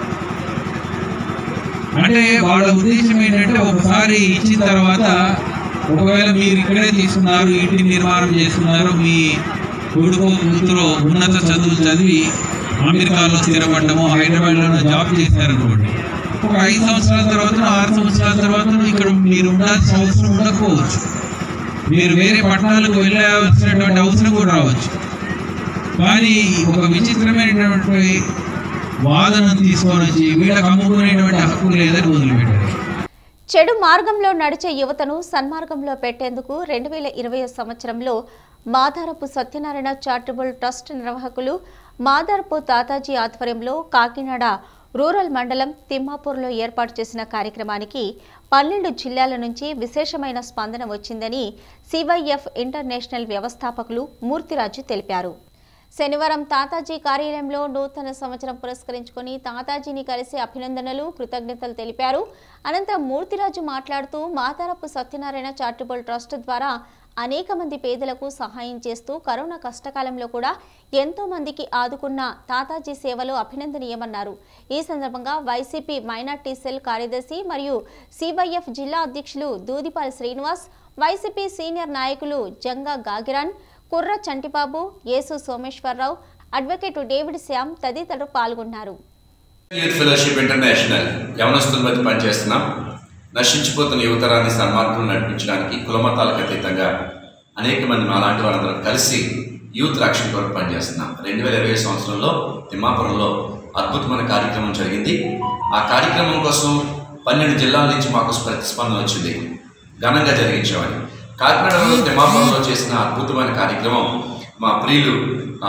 అంటే వాళ్ళ ఉద్దేశం ఏంటంటే ఒకసారి ఇచ్చిన తర్వాత ఒకవేళ మీరు ఇక్కడే తీసుకున్నారు ఇంటి నిర్మాణం చేస్తున్నారు మీ కొడుకు కూతురు ఉన్నత చదువులు చదివి అమెరికాలో స్థిరపడ్డము హైదరాబాద్లో జాబ్ చేశారనుకోండి ఒక ఐదు సంవత్సరాల తర్వాత ఆరు సంవత్సరాల తర్వాత ఇక్కడ మీరు ఉండాల్సిన అవసరం ఉండకపోవచ్చు మీరు వేరే పట్టణాలకు వెళ్ళాల్సినటువంటి అవసరం కూడా రావచ్చు కానీ ఒక విచిత్రమైనటువంటి వాదనను తీసుకొని వచ్చి వీళ్ళకి అమ్ముకునేటువంటి హక్కు లేదని వదిలిపెట్టారు చెడు మార్గంలో నడిచే యువతను సన్మార్గంలో పెట్టేందుకు రెండు వేల ఇరవై సంవత్సరంలో మాదారపు సత్యనారాయణ చారిటబుల్ ట్రస్ట్ నిర్వాహకులు మాదారపు తాతాజీ ఆధ్వర్యంలో కాకినాడ రూరల్ మండలం తిమ్మాపూర్లో ఏర్పాటు చేసిన కార్యక్రమానికి పన్నెండు జిల్లాల నుంచి విశేషమైన స్పందన వచ్చిందని సివైఎఫ్ ఇంటర్నేషనల్ వ్యవస్థాపకులు మూర్తిరాజు తెలిపారు శనివారం తాతాజీ కార్యాలయంలో నూతన సంవత్సరం పురస్కరించుకొని తాతాజీని కలిసి అభినందనలు కృతజ్ఞతలు తెలిపారు అనంతరం మూర్తిరాజు మాట్లాడుతూ మాతారపు సత్యనారాయణ చారిటబుల్ ట్రస్ట్ ద్వారా అనేక మంది పేదలకు సహాయం చేస్తూ కరోనా కష్టకాలంలో కూడా ఎంతో మందికి ఆదుకున్న తాతాజీ సేవలు అభినందనీయమన్నారు ఈ సందర్భంగా వైసీపీ మైనార్టీ సెల్ కార్యదర్శి మరియు సివైఎఫ్ జిల్లా అధ్యక్షులు దూదిపాల్ శ్రీనివాస్ వైసీపీ సీనియర్ నాయకులు జంగా గాగిరాన్ కుర్ర చంటిబాబు యేసు సోమేశ్వరరావు అడ్వకేట్ డేవిడ్ శ్యామ్ తదితరులు పాల్గొన్నారు యూత్ ఫెలోషిప్ ఇంటర్నేషనల్ యవనస్తుల మధ్య పనిచేస్తున్నాం నశించిపోతున్న యువతరాన్ని సన్మార్గం నడిపించడానికి కులమతాలకు అతీతంగా అనేక మంది మాలాంటి వాళ్ళందరం కలిసి యూత్ రక్షణ కొరకు పనిచేస్తున్నాం రెండు వేల ఇరవై సంవత్సరంలో తిమ్మాపురంలో అద్భుతమైన కార్యక్రమం జరిగింది ఆ కార్యక్రమం కోసం పన్నెండు జిల్లాల నుంచి మాకు ప్రతిస్పందన వచ్చింది ఘనంగా జరిగించేవాడి కాకినాడలో తిమ్మాపురంలో చేసిన అద్భుతమైన కార్యక్రమం మా ప్రియులు ఆ,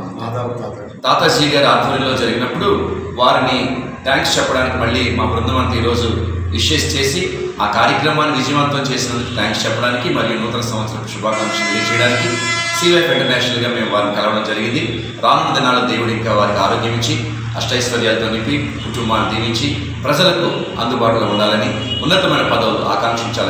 తాతాజీ గారి ఆధ్వర్యంలో జరిగినప్పుడు వారిని థ్యాంక్స్ చెప్పడానికి మళ్ళీ మా బృందం అంతా ఈరోజు విషెస్ చేసి ఆ కార్యక్రమాన్ని విజయవంతం చేసినందుకు థ్యాంక్స్ చెప్పడానికి మరియు నూతన సంవత్సరం శుభాకాంక్షలు తెలియజేయడానికి సివైఎఫ్ ఇంటర్నేషనల్గా మేము వారిని కలవడం జరిగింది రానున్న దినాల్లో దేవుడు ఇంకా వారికి ఆరోగ్యం ఇచ్చి అష్టైశ్వర్యాలతో నింపి కుటుంబాన్ని దీవించి ప్రజలకు అందుబాటులో ఉండాలని ఉన్నతమైన పదవులు ఆకాంక్షించాలని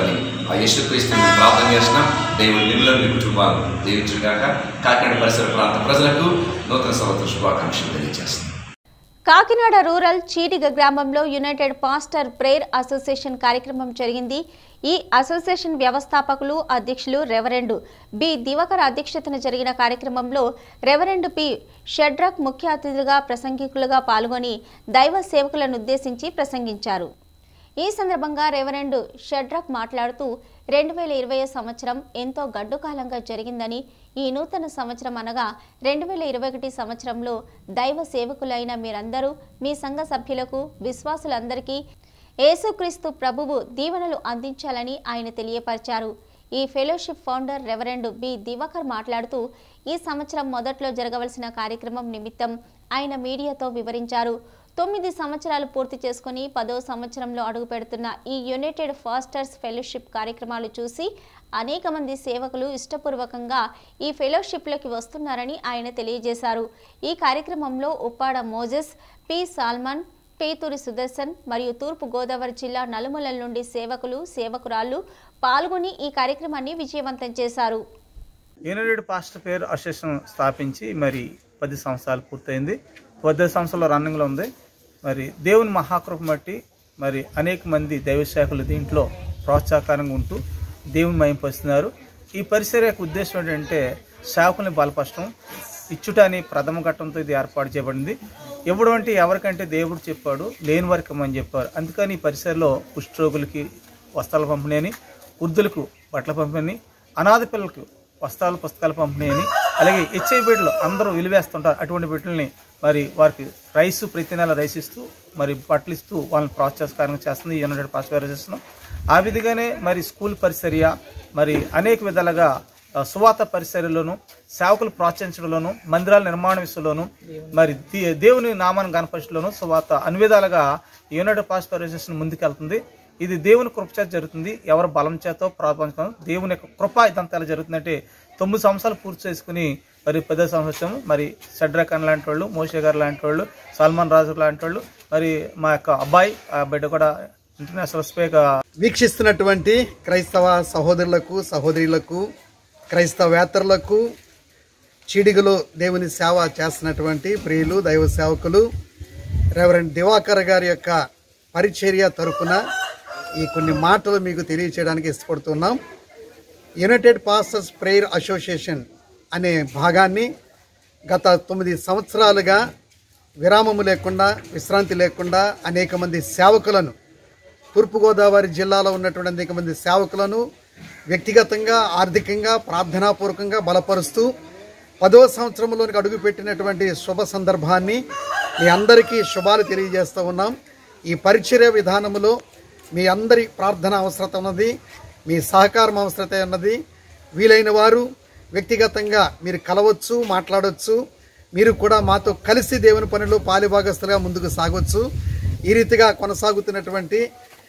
ఆ యేసుక్రీస్తుని ప్రార్థన చేస్తున్నాం దేవుడు మిమ్మల్ని మీ కుటుంబాలు దీవించుగాక కాకినాడ పరిసర ప్రాంత ప్రజలకు నూతన సంవత్సర శుభాకాంక్షలు తెలియజేస్తున్నాం కాకినాడ రూరల్ చీటిగ గ్రామంలో యునైటెడ్ పాస్టర్ ప్రేయర్ అసోసియేషన్ కార్యక్రమం జరిగింది ఈ అసోసియేషన్ వ్యవస్థాపకులు అధ్యక్షులు రెవరెండు బి దివకర్ అధ్యక్షతన జరిగిన కార్యక్రమంలో రెవరెండు పి షడ్రక్ ముఖ్య అతిథులుగా ప్రసంగికులుగా పాల్గొని దైవ సేవకులను ఉద్దేశించి ప్రసంగించారు ఈ సందర్భంగా రెవరెండు షడ్రక్ మాట్లాడుతూ రెండు వేల ఇరవై సంవత్సరం ఎంతో గడ్డు కాలంగా జరిగిందని ఈ నూతన సంవత్సరం అనగా రెండు వేల ఇరవై ఒకటి సంవత్సరంలో దైవ సేవకులైన మీరందరూ మీ సంఘ సభ్యులకు విశ్వాసులందరికీ యేసుక్రీస్తు ప్రభువు దీవెనలు అందించాలని ఆయన తెలియపరిచారు ఈ fellowship founder reverend B Divakar మాట్లాడుతూ ఈ సంవత్సరం మొదట్లో జరగవలసిన కార్యక్రమం నిమిత్తం ఆయన మీడియాతో వివరించారు తొమ్మిది సంవత్సరాలు పూర్తి చేసుకుని పదో సంవత్సరంలో అడుగు పెడుతున్న ఈ యునైటెడ్ ఫాస్టర్స్ ఫెలోషిప్ కార్యక్రమాలు చూసి అనేక మంది సేవకులు ఇష్టపూర్వకంగా ఈ ఫెలోషిప్లోకి వస్తున్నారని ఆయన తెలియజేశారు ఈ కార్యక్రమంలో Uppada Moses P Solomon Pethuri Sudarshan మరియు తూర్పు గోదావరి జిల్లా నలుమూలల నుండి సేవకులు సేవకురాళ్లు పాల్గొని ఈ కార్యక్రమాన్ని విజయవంతం చేశారు యునైటెడ్ పాస్టర్ పేరు అసోసియేషన్ స్థాపించి మరి పది సంవత్సరాలు పూర్తయింది పది సంవత్సరాల రన్నింగ్లో ఉంది మరి దేవుని మహాకృప బట్టి మరి అనేక మంది దైవ శాఖలు దీంట్లో ప్రోత్సాహకరంగా ఉంటూ దేవుని మయంపరుస్తున్నారు ఈ పరిసర యొక్క ఉద్దేశం ఏంటంటే శాఖల్ని బలపరచడం ఇచ్చుట అని ప్రథమ ఘట్టంతో ఇది ఏర్పాటు చేయబడింది ఇవ్వడం అంటే ఎవరికంటే దేవుడు చెప్పాడు లేని వారికి ఇవ్వమని చెప్పారు అందుకని ఈ పరిసరలో కుష్ఠరోగులకి వస్త్రాల పంపిణీ అని వృద్ధులకు బట్టల పంపిణీ అనాథ పిల్లలకు వస్త్రాలు పుస్తకాలు పంపిణీ అని అలాగే హెచ్ఐ బిడ్డలు అందరూ విలువేస్తుంటారు అటువంటి బిడ్డల్ని మరి వారికి రైస్ ప్రతి నెల రైస్ ఇస్తూ మరి బట్టలు ఇస్తూ వాళ్ళని ప్రోత్సాహకరంగా చేస్తుంది యునైటెడ్ పాస్ చేస్తున్నాం ఆ విధంగానే మరి స్కూల్ పరిసర్య మరి అనేక విధాలుగా ఆ, సువాత పరిసరలోను సేవకులు ప్రోత్సహించడంలోను మందిరాల నిర్మాణ విషయంలోను మరి దే- దేవుని నామాన్ని గణపరచడంలోను సువాత అన్ని విధాలుగా యునైటెడ్ పాస్ అసోసియేషన్ ముందుకెళ్తుంది ఇది దేవుని కృప చేత జరుగుతుంది ఎవరు బలం చేతో ప్రార్థన దేవుని యొక్క కృప ఇదంతా ఎలా జరుగుతుందంటే తొమ్మిది సంవత్సరాలు పూర్తి చేసుకుని మరి పదో సంవత్సరం మరి షడ్రకన్ లాంటి వాళ్ళు మోషే గారు లాంటి వాళ్ళు సల్మాన్ రాజు లాంటి వాళ్ళు మరి మా యొక్క అబ్బాయి ఆ బిడ్డ కూడా ఇంటర్నేషనల్ స్పీక్ వీక్షిస్తున్నటువంటి క్రైస్తవ సహోదరులకు సహోదరులకు క్రైస్తవేతరులకు చీడిగలో దేవుని సేవ చేస్తున్నటువంటి ప్రియులు దైవ సేవకులు రెవరెండ్ దివాకర్ గారి యొక్క పరిచర్య తరపున ఈ కొన్ని మాటలు మీకు తెలియచేయడానికి ఇష్టపడుతున్నాం యునైటెడ్ పాస్టర్స్ ప్రేయర్ అసోసియేషన్ అనే భాగాన్ని గత తొమ్మిది సంవత్సరాలుగా విరామము లేకుండా విశ్రాంతి లేకుండా అనేక మంది సేవకులను తూర్పుగోదావరి జిల్లాలో ఉన్నటువంటి అనేక మంది సేవకులను వ్యక్తిగతంగా ఆర్థికంగా ప్రార్థనాపూర్వకంగా బలపరుస్తూ పదో సంవత్సరంలోనికి అడుగుపెట్టినటువంటి శుభ సందర్భాన్ని మీ అందరికీ శుభాలు తెలియజేస్తూ ఉన్నాం ఈ పరిచర్య విధానములో మీ అందరి ప్రార్థన అవసరత ఉన్నది మీ సహకారం అవసరత ఉన్నది వీలైన వారు వ్యక్తిగతంగా మీరు కలవచ్చు మాట్లాడవచ్చు మీరు కూడా మాతో కలిసి దేవుని పనిలో పాలిభాగస్తులుగా ముందుకు సాగవచ్చు ఈ రీతిగా కొనసాగుతున్నటువంటి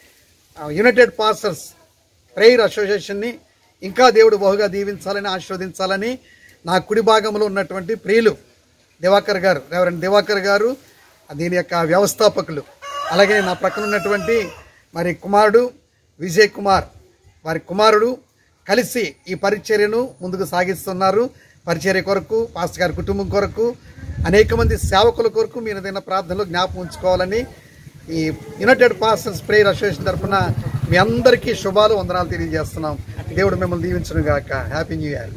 ఆ, యునైటెడ్ పాస్టర్స్ ప్రేయర్ అసోసియేషన్ని ఇంకా దేవుడు బహుగా దీవించాలని ఆశీర్వదించాలని నా కుడి భాగంలో ఉన్నటువంటి ప్రియులు దివాకర్ గారు రెవరెండ్ దివాకర్ గారు దీని యొక్క వ్యవస్థాపకులు అలాగే నా ప్రక్కన ఉన్నటువంటి మరి కుమారుడు విజయ్ కుమార్ వారి కుమారుడు కలిసి ఈ పరిచర్యను ముందుకు సాగిస్తున్నారు పరిచర్య కొరకు పాస్టర్ గారి కుటుంబం కొరకు అనేక మంది సేవకుల కొరకు మీరు ఏదైనా ప్రార్థనలో జ్ఞాపకం ఉంచుకోవాలని ఈ యునైటెడ్ పాస్టర్స్ ప్రేయర్ అసోసియేషన్ తరఫున మీ అందరికీ శుభాలు వందనాలు తెలియజేస్తున్నాం దేవుడు మిమ్మల్ని దీవించను గాక హ్యాపీ న్యూ ఇయర్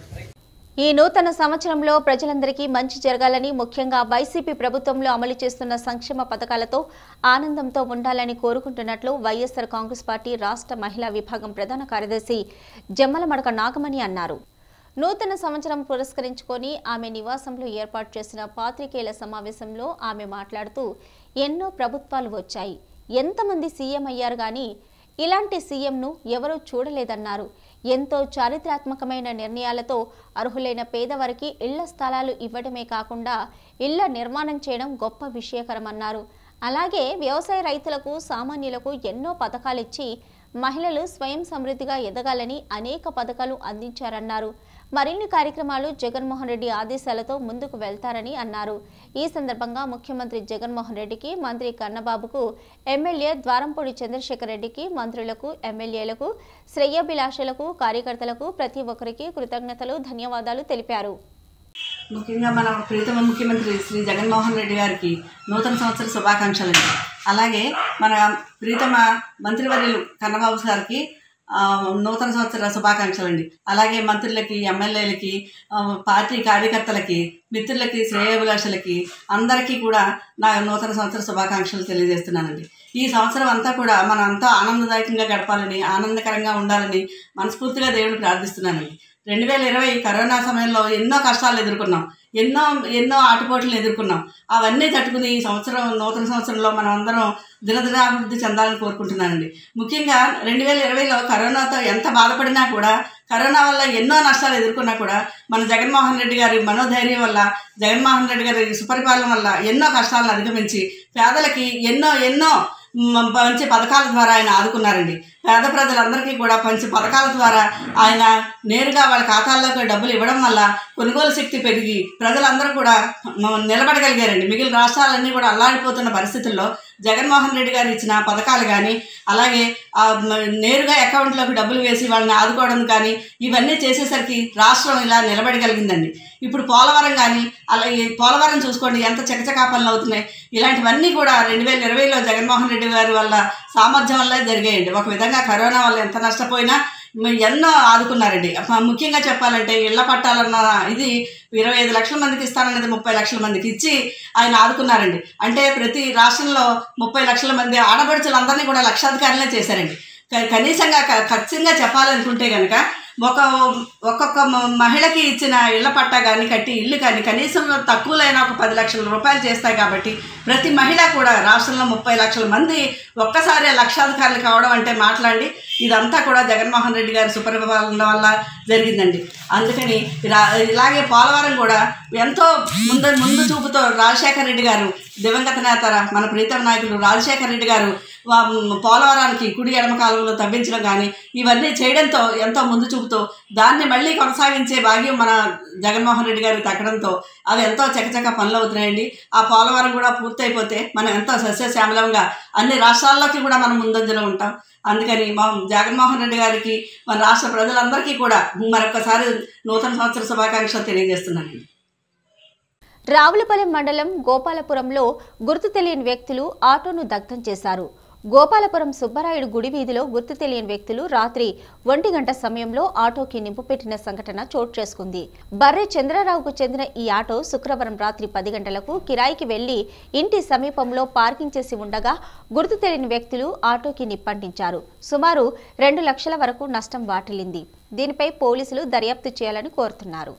ఈ నూతన సంవత్సరంలో ప్రజలందరికీ మంచి జరగాలని ముఖ్యంగా వైసీపీ ప్రభుత్వంలో అమలు చేస్తున్న సంక్షేమ పథకాలతో ఆనందంతో ఉండాలని కోరుకుంటున్నట్లు వైఎస్సార్ కాంగ్రెస్ పార్టీ రాష్ట్ర మహిళా విభాగం ప్రధాన కార్యదర్శి జమ్మలమడక నాగమణి అన్నారు నూతన సంవత్సరం పురస్కరించుకొని ఆమె నివాసంలో ఏర్పాటు చేసిన పాత్రికేయుల సమావేశంలో ఆమె మాట్లాడుతూ ఎన్నో ప్రభుత్వాలు వచ్చాయి ఎంతమంది సీఎం అయ్యారు కానీ ఇలాంటి సీఎంను ఎవరూ చూడలేదన్నారు ఎంతో చారిత్రాత్మకమైన నిర్ణయాలతో అర్హులైన పేదవారికి ఇళ్ల స్థలాలు ఇవ్వడమే కాకుండా ఇళ్ల నిర్మాణం చేయడం గొప్ప విషయకరమన్నారు అలాగే వ్యవసాయ రైతులకు సామాన్యులకు ఎన్నో పథకాలిచ్చి మహిళలు స్వయం సమృద్ధిగా ఎదగాలని అనేక పథకాలు అందించారన్నారు మరిన్ని కార్యక్రమాలు జగన్మోహన్ రెడ్డి ఆదేశాలతో ముందుకు వెళ్తారని అన్నారు ఈ సందర్భంగా ముఖ్యమంత్రి జగన్మోహన్ రెడ్డికి మంత్రి కన్నబాబుకు ఎమ్మెల్యే ద్వారంపూడి చంద్రశేఖర్ రెడ్డికి మంత్రులకు ఎమ్మెల్యేలకు శ్రేయోభిలాషులకు కార్యకర్తలకు ప్రతి ఒక్కరికి కృతజ్ఞతలు ధన్యవాదాలు తెలిపారు ముఖ్యంగా మన ప్రీతమ ముఖ్యమంత్రి శ్రీ జగన్మోహన్ రెడ్డి గారికి నూతన సంవత్సర శుభాకాంక్షలండి అలాగే మన ప్రీతమ మంత్రివర్యులు కన్నబాబు గారికి ఆ, నూతన సంవత్సర శుభాకాంక్షలండి అలాగే మంత్రులకి ఎమ్మెల్యేలకి ఆ, పార్టీ కార్యకర్తలకి మిత్రులకి శ్రేయోభిలాషులకి అందరికీ కూడా నా నూతన సంవత్సర శుభాకాంక్షలు తెలియజేస్తున్నానండి ఈ సంవత్సరం అంతా కూడా మనం అంతా ఆనందదాయకంగా గడపాలని ఆనందకరంగా ఉండాలని మనస్ఫూర్తిగా దేవుని ప్రార్థిస్తున్నానండి రెండు వేల ఇరవై కరోనా సమయంలో ఎన్నో కష్టాలు ఎదుర్కొన్నాం ఎన్నో ఎన్నో ఆటుపోట్లు ఎదుర్కొన్నాం అవన్నీ తట్టుకుని ఈ సంవత్సరం నూతన సంవత్సరంలో మనం అందరం దినదినాభివృద్ధి చెందాలని కోరుకుంటున్నానండి ముఖ్యంగా రెండు వేల ఇరవైలో కరోనాతో ఎంత బాధపడినా కూడా కరోనా వల్ల ఎన్నో నష్టాలు ఎదుర్కొన్నా కూడా మన జగన్మోహన్ రెడ్డి గారి మనోధైర్యం వల్ల జగన్మోహన్ రెడ్డి గారి సుపరిపాలన వల్ల ఎన్నో కష్టాలను అధిగమించి పేదలకి ఎన్నో ఎన్నో మ- మంచి పథకాల ద్వారా ఆయన ఆదుకున్నారండి పేద ప్రజలందరికీ కూడా మంచి పథకాల ద్వారా ఆయన నేరుగా వాళ్ళ ఖాతాల్లోకి డబ్బులు ఇవ్వడం వల్ల కొనుగోలు శక్తి పెరిగి ప్రజలందరూ కూడా మ- నిలబడగలిగారండి మిగిలిన రాష్ట్రాలన్నీ కూడా అల్లాడిపోతున్న పరిస్థితుల్లో జగన్మోహన్ రెడ్డి గారు ఇచ్చిన పథకాలు కానీ అలాగే ఆ, మ- నేరుగా అకౌంట్లోకి డబ్బులు వేసి వాళ్ళని ఆదుకోవడం కానీ ఇవన్నీ చేసేసరికి రాష్ట్రం ఇలా నిలబడగలిగిందండి ఇప్పుడు పోలవరం కానీ అలాగే పోలవరం చూసుకోండి ఎంత చకచకా పనులు అవుతున్నాయి ఇలాంటివన్నీ కూడా రెండు వేల ఇరవైలో జగన్మోహన్ రెడ్డి గారి వల్ల సామర్థ్యం వల్ల జరిగాయండి ఒక విధంగా కరోనా వల్ల ఎంత నష్టపోయినా మ- ఎన్నో ఆదుకున్నారండి అప్ప- ముఖ్యంగా చెప్పాలంటే ఇళ్ల పట్టాలన్న ఇది ఇరవై ఐదు లక్షల మందికి ఇస్తానన్నది ముప్పై లక్షల మందికి ఇచ్చి ఆయన ఆదుకున్నారండి అంటే ప్రతి రాష్ట్రంలో ముప్పై లక్షల మంది ఆడపడుచులందరినీ కూడా లక్షాధికారులే చేశారండి క- కనీసంగా క- ఖచ్చితంగా చెప్పాలనుకుంటే కనుక ఒక ఒక్కొక్క మ- మహిళకి ఇచ్చిన ఇళ్ల పట్టా కానీ కట్టి ఇల్లు కానీ కనీసం తక్కువలైన ఒక పది లక్షల రూపాయలు చేస్తాయి కాబట్టి ప్రతి మహిళ కూడా రాష్ట్రంలో ముప్పై లక్షల మంది ఒక్కసారి లక్షాధికారులు కావడం అంటే మాట్లాడి ఇదంతా కూడా జగన్మోహన్ రెడ్డి గారి సుపరిపాలన వల్ల జరిగిందండి అందుకని ఇలా- ఇలాగే పోలవరం కూడా ఎంతో ముందు ముందు చూపుతో రాజశేఖర రెడ్డి గారు దివంగత నేత మన ప్రీతం నాయకులు రాజశేఖర రెడ్డి గారు వా- పోలవరానికి కుడి ఎడమ కాలువలో తవ్వించడం కానీ ఇవన్నీ చేయడంతో ఎంతో ముందు చూపుతో దాన్ని మళ్ళీ కొనసాగించే భాగ్యం మన జగన్మోహన్ రెడ్డి గారికి తగ్గడంతో అవి ఎంతో చకచక పనులు అవుతున్నాయండి ఆ పోలవరం కూడా పూర్తయిపోతే మనం ఎంతో సస్యశ్యామలంగా అన్ని రాష్ట్రాల్లోకి కూడా మనం ముందంజలో ఉంటాం అందుకని మా జగన్మోహన్ రెడ్డి గారికి మన రాష్ట్ర ప్రజలందరికీ కూడా మరొకసారి నూతన సంవత్సర శుభాకాంక్షలు తెలియజేస్తున్నానండి రావులపాలెం మండలం గోపాలపురంలో గుర్తు తెలియని వ్యక్తులు ఆటోను దగ్ధం చేశారు గోపాలపురం సుబ్బరాయుడు గుడి వీధిలో గుర్తు తెలియని వ్యక్తులు రాత్రి ఒంటి గంట సమయంలో ఆటోకి నింపు పెట్టిన సంఘటన చోటు చేసుకుంది బర్రె చంద్రరావుకు చెందిన ఈ ఆటో శుక్రవారం రాత్రి పది గంటలకు కిరాయికి వెళ్లి ఇంటి సమీపంలో పార్కింగ్ చేసి ఉండగా గుర్తు తెలియని వ్యక్తులు ఆటోకి నిప్పంటించారు సుమారు రెండు లక్షల వరకు నష్టం వాటిల్లింది దీనిపై పోలీసులు దర్యాప్తు చేయాలని కోరుతున్నారు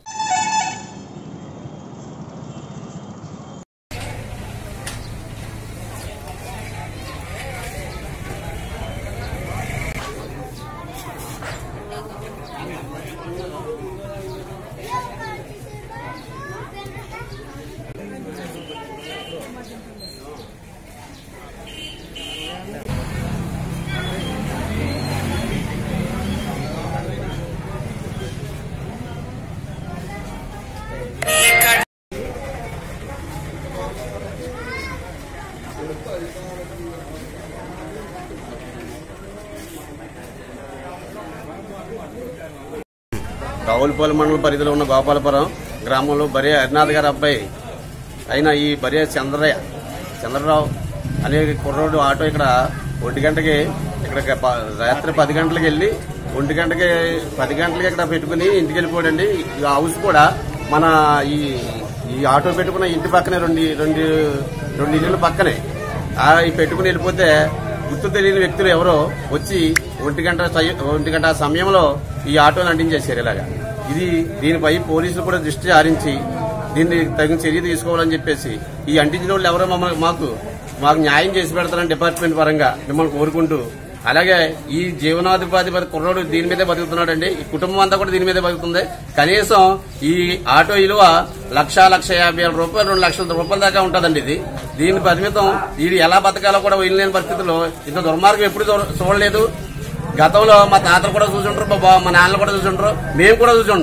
రావులపాలెం మండలం పరిధిలో ఉన్న గోపాలపురం గ్రామంలో బరే హరినాథ్ గారి అబ్బాయి అయిన ఈ బరే చంద్రయ్య చంద్రరావు అనే కుర్రోడు ఆటో ఇక్కడ ఒంటి గంటకి ఇక్కడ ప- రాత్రి పది గంటలకు వెళ్ళి ఒంటి గంటకి పది గంటలకి ఇక్కడ పెట్టుకుని ఇంటికి వెళ్ళిపోయాడండి ఈ హౌస్ కూడా మన ఈ ఈ ఆటో పెట్టుకున్న ఇంటి పక్కనే రెండు రెండు రెండు ఇళ్ళ పక్కనే ఆ ఈ పెట్టుకుని వెళ్ళిపోతే గుర్తు తెలియని వ్యక్తులు ఎవరో వచ్చి ఒంటి గంట టై- ఒంటి గంట సమయంలో ఈ ఆటోని అంటించేశారు ఇలాగా ఇది దీనిపై పోలీసులు కూడా దృష్టి సారించి దీన్ని తగిన చర్య తీసుకోవాలని చెప్పేసి ఈ అంటించిన వాళ్ళు ఎవరో మమ్మల్ని మాకు మాకు న్యాయం చేసి పెడతారని డిపార్ట్మెంట్ పరంగా మిమ్మల్ని కోరుకుంటూ అలాగే ఈ జీవనోపాధి పరి కుర్రోడు దీని మీదే బతుకుతున్నాడండి ఈ కుటుంబం అంతా కూడా దీని మీదే బతుకుతుంది కనీసం ఈ ఆటో విలువ లక్ష లక్ష యాభై వేల రూపాయలు రెండు లక్షల రూపాయల దాకా ఉంటుందండి ఇది దీని పరిమితం ఇది ఎలా బతకాలో కూడా వీలులేని పరిస్థితుల్లో ఇంత దుర్మార్గం ఎప్పుడు చూడ- చూడలేదు గతంలో మా తాతలు కూడా చూసుంటారు మా బా- మా నాన్నలు కూడా చూసుంటారు మేము కూడా చూసుంటాం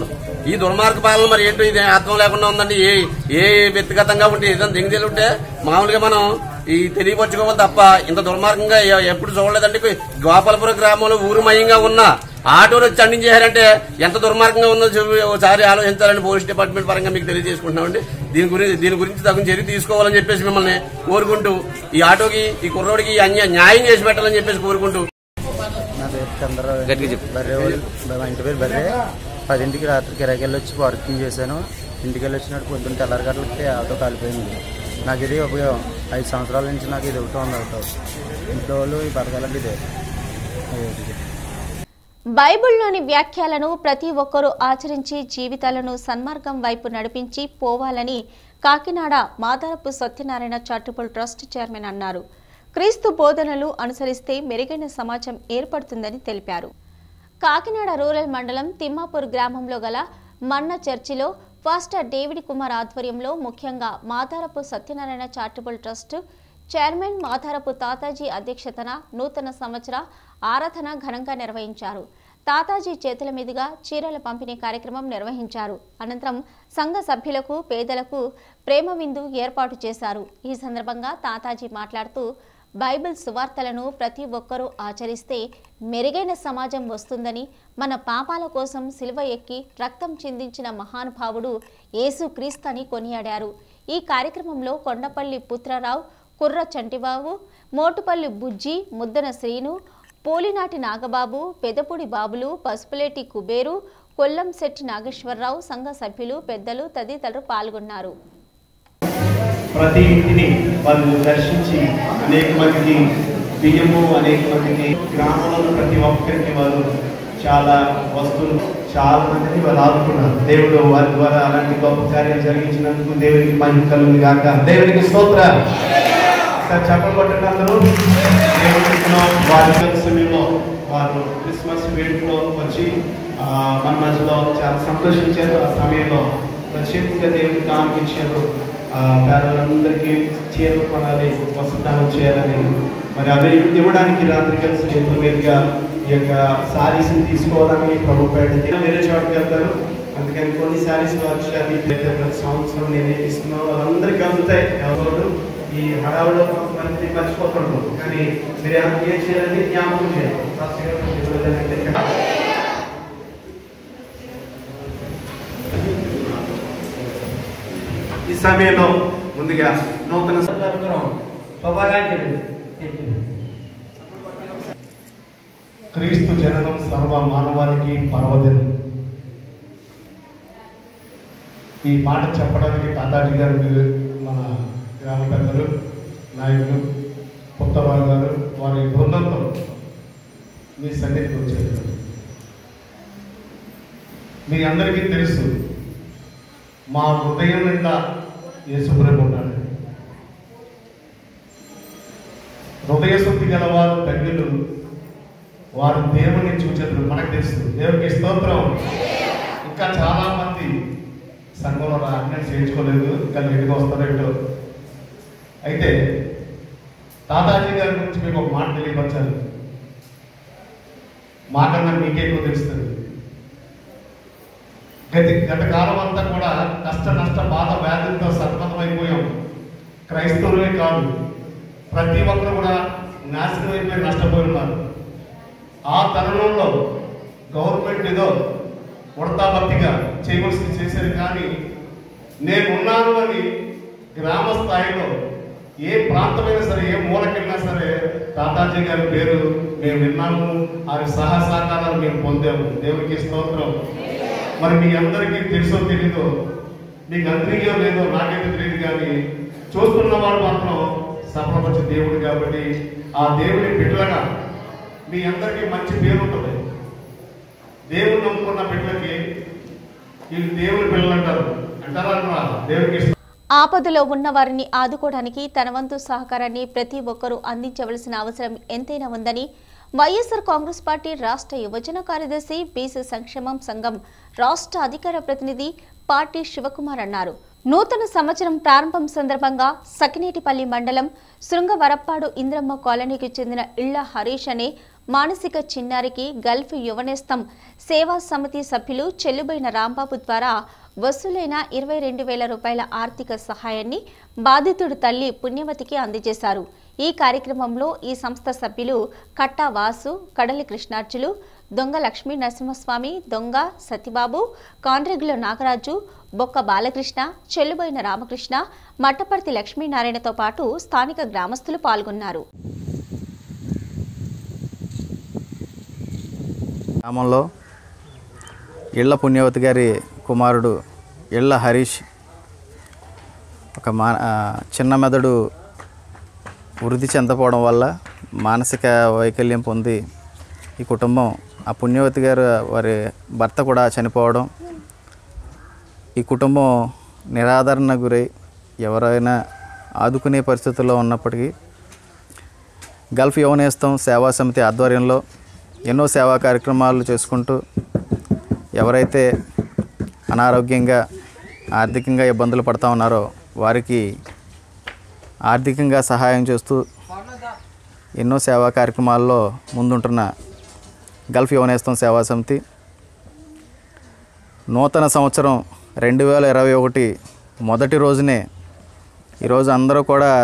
ఈ దుర్మార్గ పాలన మరి ఏంటో ఇది అర్థం లేకుండా ఉందండి ఏ ఏ వ్యక్తిగతంగా ఉంటే ఏదైనా దింగి ఉంటే మామూలుగా మనం ఈ తెలియపరచుకోవాలి తప్ప ఇంత దుర్మార్గంగా ఎ- ఎప్పుడు చూడలేదండి గోపాలపురం గ్రామంలో ఊరుమయంగా ఉన్న ఆటోలు వచ్చి అందించేశారంటే ఎంత దుర్మార్గంగా ఉందో చెప్పి ఒకసారి ఆలోచించాలని పోలీస్ డిపార్ట్మెంట్ పరంగా మీకు తెలియజేసుకుంటున్నామండి దీని గురించి దీని గురించి తగిన చర్య తీసుకోవాలని చెప్పేసి మిమ్మల్ని కోరుకుంటూ ఈ ఆటోకి ఈ కుర్రోడికి ఈ అన్య న్యాయం చేసి పెట్టాలని చెప్పేసి కోరుకుంటూ నా పేరు చంద్రరావు బర్రె వాళ్ళు- మా ఇంటి పేరు బర్రె పదింటికి రాత్రి కిరాకి వెళ్ళి వచ్చి పార్కింగ్ చేశాను ఇంటికి వెళ్ళి వచ్చినట్టు పొద్దున్న తెల్లారి గంటలకి ఆటో కాలిపోయింది నాకు ఇది ఉపయోగం ఐదు సంవత్సరాల నుంచి నాకు ఇది ఒకటి ఉంది ఆటో ఇంట్లో వాళ్ళు ఈ బతకాలంటే ఇదే ఇది. బైబిల్లోని వ్యాఖ్యలను ప్రతి ఒక్కరూ ఆచరించి జీవితాలను సన్మార్గం వైపు నడిపించి పోవాలని Kakinada Madarapu Satyanarayana charitable trust chairman అన్నారు క్రీస్తు బోధనలు అనుసరిస్తే మెరుగైన సమాజం ఏర్పడుతుందని తెలిపారు కాకినాడ రూరల్ మండలం తిమ్మాపూర్ గ్రామంలో గల మన్న చర్చిలో పాస్టర్ డేవిడ్ కుమార్ ఆధ్వర్యంలో ముఖ్యంగా Madarapu Satyanarayana charitable trust chairman Madharapu Tataji అధ్యక్షతన నూతన సంవత్సర ఆరాధన ఘనంగా నిర్వహించారు తాతాజీ చేతుల మీదుగా చీరల పంపిణీ కార్యక్రమం నిర్వహించారు అనంతరం సంఘ సభ్యులకు పేదలకు ప్రేమ విందు ఏర్పాటు చేశారు ఈ సందర్భంగా తాతాజీ మాట్లాడుతూ బైబిల్ సువార్తలను ప్రతి ఒక్కరూ ఆచరిస్తే మెరుగైన సమాజం వస్తుందని మన పాపాల కోసం సిలువ ఎక్కి రక్తం చిందించిన మహానుభావుడు యేసు క్రీస్తని కొనియాడారు ఈ కార్యక్రమంలో కొండపల్లి పుత్రరావు కుర్ర చంటిబాబు మోటుపల్లి బుజ్జి ముద్దన శ్రీను పోలినాటి నాగబాబు పెదపూడి బాబులు పసుపులేటి కుబేరు కొల్లంశెట్టి నాగేశ్వరరావు సంఘ సభ్యులు పెద్దలు తదితరులు పాల్గొన్నారు ప్రతి ఇంటిని వాళ్ళు దర్శించి అనేక మందికి బియ్యము అనేక మందికి గ్రామంలో ఉన్న ప్రతి ఒక్కరికి వాళ్ళు చాలా వస్తువులు చాలా మందిని వాళ్ళు ఆదుకున్నారు దేవుడు వారి ద్వారా అలాంటి గొప్ప కార్యాలు జరిగించినందుకు దేవునికి మహిమ కలుగును గాక దేవునికి స్తోత్ర సార్ చెప్పలు కొట్టండి అందరూ దేవుడిలో వారి సమయంలో వారు క్రిస్మస్ వేడుకలో వచ్చి ఆ, మన మధ్యలో చాలా సంతోషించారు ఆ సమయంలో ప్రత్యేకంగా దేవుడికి కానిపించారు ఆ, పేదలందరికీ చీరలు కొనాలి వసతానం చేయాలని మరి అవి ఇవ్వడానికి రాత్రి కలిసి చేతుల మీదుగా ఈ యొక్క శారీస్ని తీసుకోవాలని ప్రభు పేట వేరే చోటుకి వెళ్తారు అందుకని కొన్ని శారీస్ వచ్చాయి ప్రతి సంవత్సరం నేను ఇస్తున్నాను వాళ్ళందరికీ అందుతాయి ఎవరు ఈ హడావులో కొంతమంది మర్చిపోతుంటారు కానీ మీరు ఏం ఏం చేయాలని జ్ఞాపకం చేయాలి ఫస్ట్ గా మీరు ఏదంటే ఈ సమయంలో ముందుగా నూతన క్రీస్తు జననం సర్వ మానవాళికి పర్వదినం ఈ మాట చెప్పడానికి తాతాజీ గారు మీరు మన గ్రామ పెద్దలు నాయకులు పుత్తవారు గారు వారి బృందంతో మీ సన్నిధికి వచ్చారు మీ అందరికీ తెలుసు మా హృదయం నిండా యేసుప్రభు ఉన్నాడు హృదయ శుద్ధి గలవారు తండ్రులు వారు దేవుని చూచేందుకు మనకు తెలుసు దేవునికి స్తోత్రం ఇంకా చాలా మంది సంఘంలో అన్నం చేయించుకోలేదు ఇంకా లేటుగా వస్తారేంటో అయితే తాతాజీ గారి గురించి మీకు ఒక మాట తెలియపరచాలి మాకన్నా మీకే ఎక్కువ తెలుస్తుంది గత గత కాలం అంతా కూడా కష్ట నష్ట బాధ వ్యాధులతో సతమతమైపోయాం క్రైస్తవులే కాదు ప్రతి ఒక్కరు కూడా నాశనం అయిపోయి నష్టపోయి ఉన్నారు ఆ తరుణంలో గవర్నమెంట్ ఏదో ఉడతా భక్తిగా చేయవలసింది చేశారు కానీ నేనున్నాను అని గ్రామ స్థాయిలో ఏ ప్రాంతమైనా సరే ఏ మూలకెళ్ళినా సరే తాతాజీ గారి పేరు మేము విన్నాము ఆయన సహా సహకారాలు మేము పొందాము దేవునికి స్తోత్రం మరి మీ అందరికీ తెలుసో తెలీదో మీకు అందరికీ లేదో నాకైతే తెలియదు కానీ చూస్తున్న వాడు మాత్రం సఫలపరిచే దేవుడు కాబట్టి ఆ దేవుని బిడ్డలుగా మీ అందరికీ మంచి పేరు ఉంటుంది దేవుని నమ్ముకున్న బిడ్డలకి వీళ్ళు దేవుని పిల్లలు అంటారు అంటారా అనరా? దేవునికి ఇష్టం. ఆపదలో ఉన్న వారిని ఆదుకోవడానికి తన వంతు సహకారాన్ని ప్రతి ఒక్కరూ అందించవలసిన అవసరం ఎంతైనా ఉందని వైఎస్ఆర్ కాంగ్రెస్ పార్టీ రాష్ట్ర యువజన కార్యదర్శి బీసీ సంక్షేమం సంఘం రాష్ట్ర అధికార ప్రతినిధి పార్టీ శివకుమార్ అన్నారు నూతన సంవత్సరం ప్రారంభం సందర్భంగా సకినేటిపల్లి మండలం శృంగవరప్పాడు ఇంద్రమ్మ కాలనీకి చెందిన ఇళ్ల హరీష్ అనే మానసిక చిన్నారికి గల్ఫ్ యువనేస్తం సేవా సమితి సభ్యులు చెల్లుబైన రాంబాబు ద్వారా వసూలైన ఇరవై రెండు వేల రూపాయల ఆర్థిక సహాయాన్ని బాధితుడు తల్లి పుణ్యవతికి అందజేశారు ఈ కార్యక్రమంలో ఈ సంస్థ సభ్యులు కట్టా వాసు కడలి కృష్ణార్జులు దొంగ లక్ష్మీ నరసింహస్వామి దొంగ సతిబాబు కాండ్రెగుల నాగరాజు బొక్క బాలకృష్ణ చెల్లుబోయిన రామకృష్ణ మట్టపర్తి లక్ష్మీనారాయణతో పాటు స్థానిక గ్రామస్తులు పాల్గొన్నారు గ్రామంలో ఇళ్ల పుణ్యవతి గారి కుమారుడు ఇళ్ల హరీష్ ఒక మా ఆ, చిన్న మెదడు వృద్ధి చెందపోవడం వల్ల మానసిక వైకల్యం పొంది ఈ కుటుంబం ఆ పుణ్యవతి గారు వారి భర్త కూడా చనిపోవడం ఈ కుటుంబం నిరాదరణ గురై ఎవరైనా ఆదుకునే పరిస్థితుల్లో ఉన్నప్పటికీ గల్ఫ్ యువనేస్తం సేవా సమితి ఆధ్వర్యంలో ఎన్నో సేవా కార్యక్రమాలు చేసుకుంటూ ఎవరైతే అనారోగ్యంగా ఆర్థికంగా ఇబ్బందులు పడతా ఉన్నారో వారికి ఆర్థికంగా సహాయం చేస్తూ ఎన్నో సేవా కార్యక్రమాల్లో ముందుంటున్న గల్ఫ్ యువనేస్తం సేవా సమితి నూతన సంవత్సరం రెండు వేల ఇరవై ఒకటి మొదటి రోజునే ఈరోజు అందరూ కూడా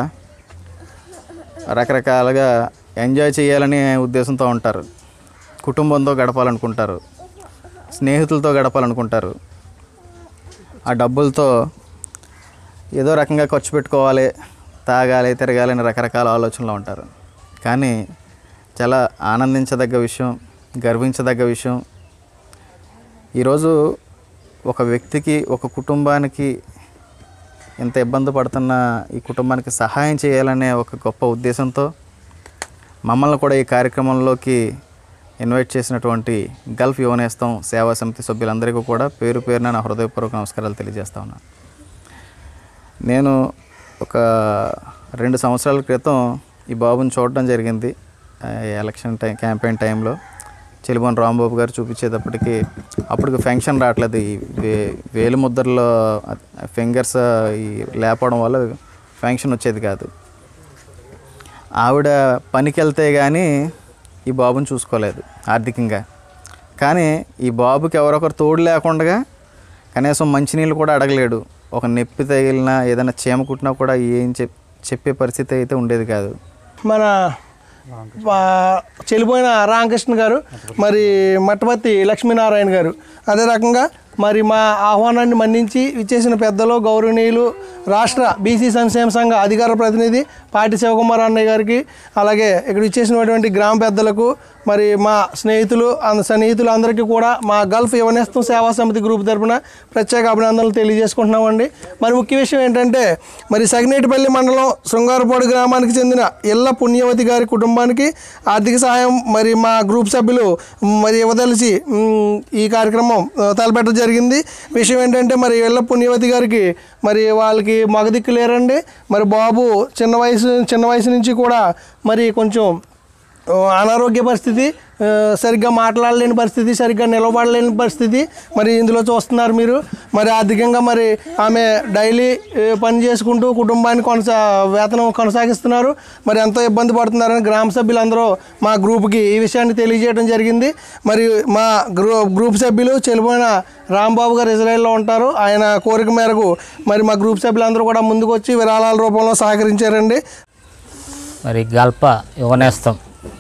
రకరకాలుగా ఎంజాయ్ చేయాలనే ఉద్దేశంతో ఉంటారు కుటుంబంతో గడపాలనుకుంటారు స్నేహితులతో గడపాలనుకుంటారు ఆ డబ్బులతో ఏదో రకంగా ఖర్చు పెట్టుకోవాలి తాగాలి తిరగాలి అని రకరకాల ఆలోచనలో ఉంటారు కానీ చాలా ఆనందించదగ్గ విషయం గర్వించదగ్గ విషయం ఈరోజు ఒక వ్యక్తికి ఒక కుటుంబానికి ఇంత ఇబ్బంది పడుతున్న ఈ కుటుంబానికి సహాయం చేయాలనే ఒక గొప్ప ఉద్దేశంతో మమ్మల్ని కూడా ఈ కార్యక్రమంలోకి ఇన్వైట్ చేసినటువంటి గల్ఫ్ యువనేస్తం సేవా సమితి సభ్యులందరికీ కూడా పేరు పేరున నా హృదయపూర్వక నమస్కారాలు తెలియజేస్తా ఉన్నాను నేను ఒక రెండు సంవత్సరాల క్రితం ఈ బాబుని చూడడం జరిగింది ఆ, ఎలక్షన్ టైం క్యాంపెయిన్ టైంలో చెలిబోన్ రాంబాబు గారు చూపించేటప్పటికి అప్పటికి ఫంక్షన్ రావట్లేదు ఈ వే వేలు ముద్రలో ఫింగర్స్ ఈ లేపడం వల్ల ఫంక్షన్ వచ్చేది కాదు ఆవిడ పనికి వెళ్తే కానీ ఈ బాబుని చూసుకోలేదు ఆర్థికంగా కానీ ఈ బాబుకి ఎవరొకరు తోడు లేకుండా కనీసం మంచినీళ్ళు కూడా అడగలేడు ఒక నొప్పి తగిలినా ఏదైనా చీమ కుట్టినా కూడా ఏం చెప్ చెప్పే పరిస్థితి అయితే ఉండేది కాదు మన ఆ, చెల్లిపోయిన రామకృష్ణ గారు మరి మట్టపత్తి లక్ష్మీనారాయణ గారు అదే రకంగా మరి మా ఆహ్వానాన్ని మన్నించి ఇచ్చేసిన పెద్దలు గౌరవనీయులు రాష్ట్ర బీసీ సంక్షేమ సంఘ అధికార ప్రతినిధి పాటి శివకుమార్ అన్నయ్య గారికి అలాగే ఇక్కడ ఇచ్చేసినటువంటి గ్రామ పెద్దలకు మరి మా స్నేహితులు అంద సన్నిహితులు అందరికీ కూడా మా గల్ఫ్ యువనేస్తం సేవా సమితి గ్రూప్ తరపున ప్రత్యేక అభినందనలు తెలియజేసుకుంటున్నామండి మరి ముఖ్య విషయం ఏంటంటే మరి సగినేటిపల్లి మండలం శృంగారపాడు గ్రామానికి చెందిన ఇళ్ళ పుణ్యవతి గారి కుటుంబానికి ఆర్థిక సహాయం మరి మా గ్రూప్ సభ్యులు మరి ఇవ్వదలిచి మ్, ఈ కార్యక్రమం ఆ, తలపెట్టడం జరిగింది విషయం ఏంటంటే మరి ఇళ్ళ పుణ్యవతి గారికి మరి వాళ్ళకి మగదిక్కు లేరండి మరి బాబు చిన్న వయసు చిన్న వయసు నుంచి కూడా మరి కొంచెం ఆ, అనారోగ్య పరిస్థితి ఆ, సరిగ్గా మాట్లాడలేని పరిస్థితి సరిగ్గా నిలబడలేని పరిస్థితి మరి ఇందులో చూస్తున్నారు మీరు మరి ఆర్థికంగా మరి ఆమె డైలీ ఆ, పని చేసుకుంటూ కుటుంబాన్ని కొనసా వేతనం కొనసాగిస్తున్నారు మరి ఎంతో ఇబ్బంది పడుతున్నారని గ్రామ సభ్యులందరూ మా గ్రూప్కి ఈ విషయాన్ని తెలియజేయడం జరిగింది మరి మా గ్రూ గ్రూప్ సభ్యులు చెలిపోయిన రాంబాబు గారు ఇజ్రాయెల్లో ఉంటారు ఆయన కోరిక మేరకు మరి మా గ్రూప్ సభ్యులందరూ కూడా ముందుకు వచ్చి విరాళాల రూపంలో సహకరించారండి మరి గల్ప యువనేస్తం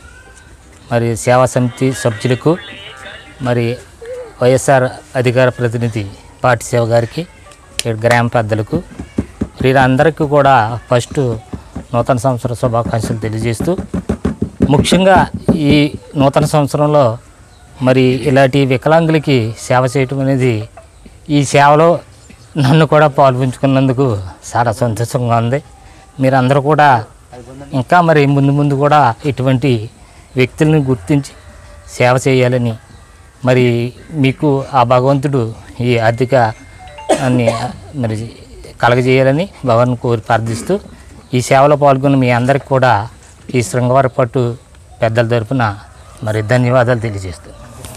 మరి సేవా సమితి సభ్యులకు మరి వైఎస్ఆర్ అధికార ప్రతినిధి పాటి సేవ గారికి ఇక్కడ గ్రామ పెద్దలకు వీరందరికీ కూడా ఫస్ట్ నూతన సంవత్సర శుభాకాంక్షలు తెలియజేస్తూ ముఖ్యంగా ఈ నూతన సంవత్సరంలో మరి ఇలాంటి వికలాంగులకి సేవ చేయటం అనేది ఈ సేవలో నన్ను కూడా పాల్పంచుకున్నందుకు చాలా సంతోషంగా ఉంది మీరందరూ కూడా ఇంకా మరి ముందు ముందు కూడా ఇటువంటి వ్యక్తులను గుర్తించి సేవ చేయాలని మరి మీకు ఆ భగవంతుడు ఈ ఆర్థిక అన్ని మరి కలగజేయాలని భగవాన్ కోరి ప్రార్థిస్తూ ఈ సేవలో పాల్గొన్న మీ అందరికి కూడా ఈ శృంగవారి పట్టు పెద్దల తరపున మరి ధన్యవాదాలు తెలియజేస్తున్నాను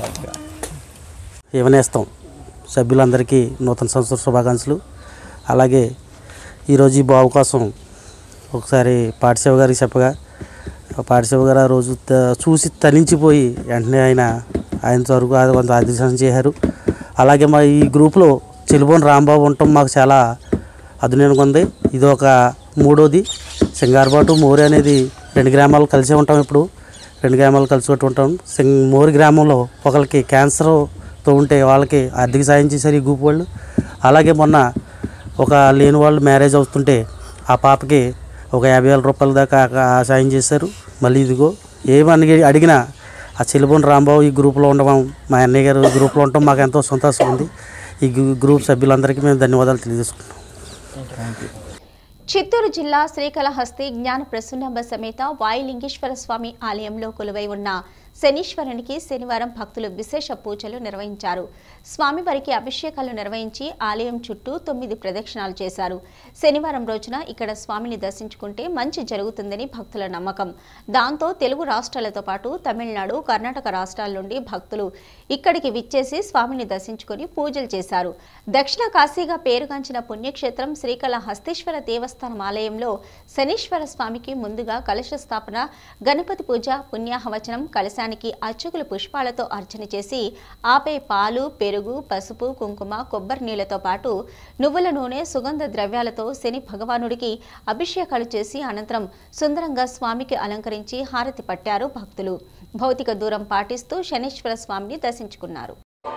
యువనేస్తం సభ్యులందరికీ నూతన సంవత్సర శుభాకాంక్షలు అలాగే ఈరోజు ఈ బాబు కోసం ఒకసారి పాటిసేవ గారికి చెప్పగా పాటిశివ గారు ఆ రోజు త- చూసి తలించిపోయి వెంటనే ఆయన ఆయన తరపు అది కొంత ఆదేశం చేశారు అలాగే మా ఈ గ్రూప్లో చెలుబోని రాంబాబు ఉండటం మాకు చాలా అదునేనుగా ఉంది ఇది ఒక మూడోది సింగారబాటు మోరి అనేది రెండు గ్రామాలు కలిసే ఉంటాం ఇప్పుడు రెండు గ్రామాలు కలిసి కొట్టి ఉంటాం సింగ్ మోరి గ్రామంలో ఒకరికి క్యాన్సర్తో ఉంటే వాళ్ళకి ఆర్థిక సాయం చేశారు ఈ గ్రూప్ వాళ్ళు అలాగే మొన్న ఒక లేని వాళ్ళు మ్యారేజ్ అవుతుంటే ఆ పాపకి ఒక యాభై వేల రూపాయల దాకా ఆ సాయం చేశారు మళ్ళీ ఇదిగో ఏమని అడిగినా ఆ చెల్లిపోని రాంబాబు ఈ గ్రూప్లో ఉండడం మా అన్నయ్య గారు ఈ గ్రూప్లో ఉండటం మాకు ఎంతో సంతోషం ఉంది ఈ గ్రూ- గ్రూప్ సభ్యులందరికీ మేము ధన్యవాదాలు తెలియజేసుకుంటున్నాం చిత్తూరు జిల్లా శ్రీకాళహస్తి జ్ఞాన ప్రసన్నాంబ సమేత వాయులింగేశ్వర స్వామి ఆలయంలో కొలువై ఉన్న శనీశ్వరునికి శనివారం భక్తులు విశేష పూజలు నిర్వహించారు స్వామివారికి అభిషేకాలు నిర్వహించి ఆలయం చుట్టూ తొమ్మిది ప్రదక్షిణాలు చేశారు శనివారం రోజున ఇక్కడ స్వామిని దర్శించుకుంటే మంచి జరుగుతుందని భక్తుల నమ్మకం దాంతో తెలుగు రాష్ట్రాలతో పాటు తమిళనాడు కర్ణాటక రాష్ట్రాల నుండి భక్తులు ఇక్కడికి విచ్చేసి స్వామిని దర్శించుకుని పూజలు చేశారు దక్షిణ కాశీగా పేరుగాంచిన పుణ్యక్షేత్రం శ్రీకాళహస్తీశ్వర దేవస్థానం ఆలయంలో శనీశ్వర స్వామికి ముందుగా కలశ స్థాపన గణపతి పూజ పుణ్యాహవచనం కలశానికి అర్చకులు పుష్పాలతో అర్చన చేసి ఆపై పాలు పెరుగు పసుపు కుంకుమ కొబ్బరి నీళ్లతో పాటు నువ్వుల నూనె సుగంధ ద్రవ్యాలతో శని భగవానుడికి అభిషేకాలు చేసి అనంతరం సుందరంగా స్వామికి అలంకరించి హారతి పట్టారు భక్తులు భౌతిక దూరం పాటిస్తూ శనీశ్వర స్వామిని దర్శించుకున్నారు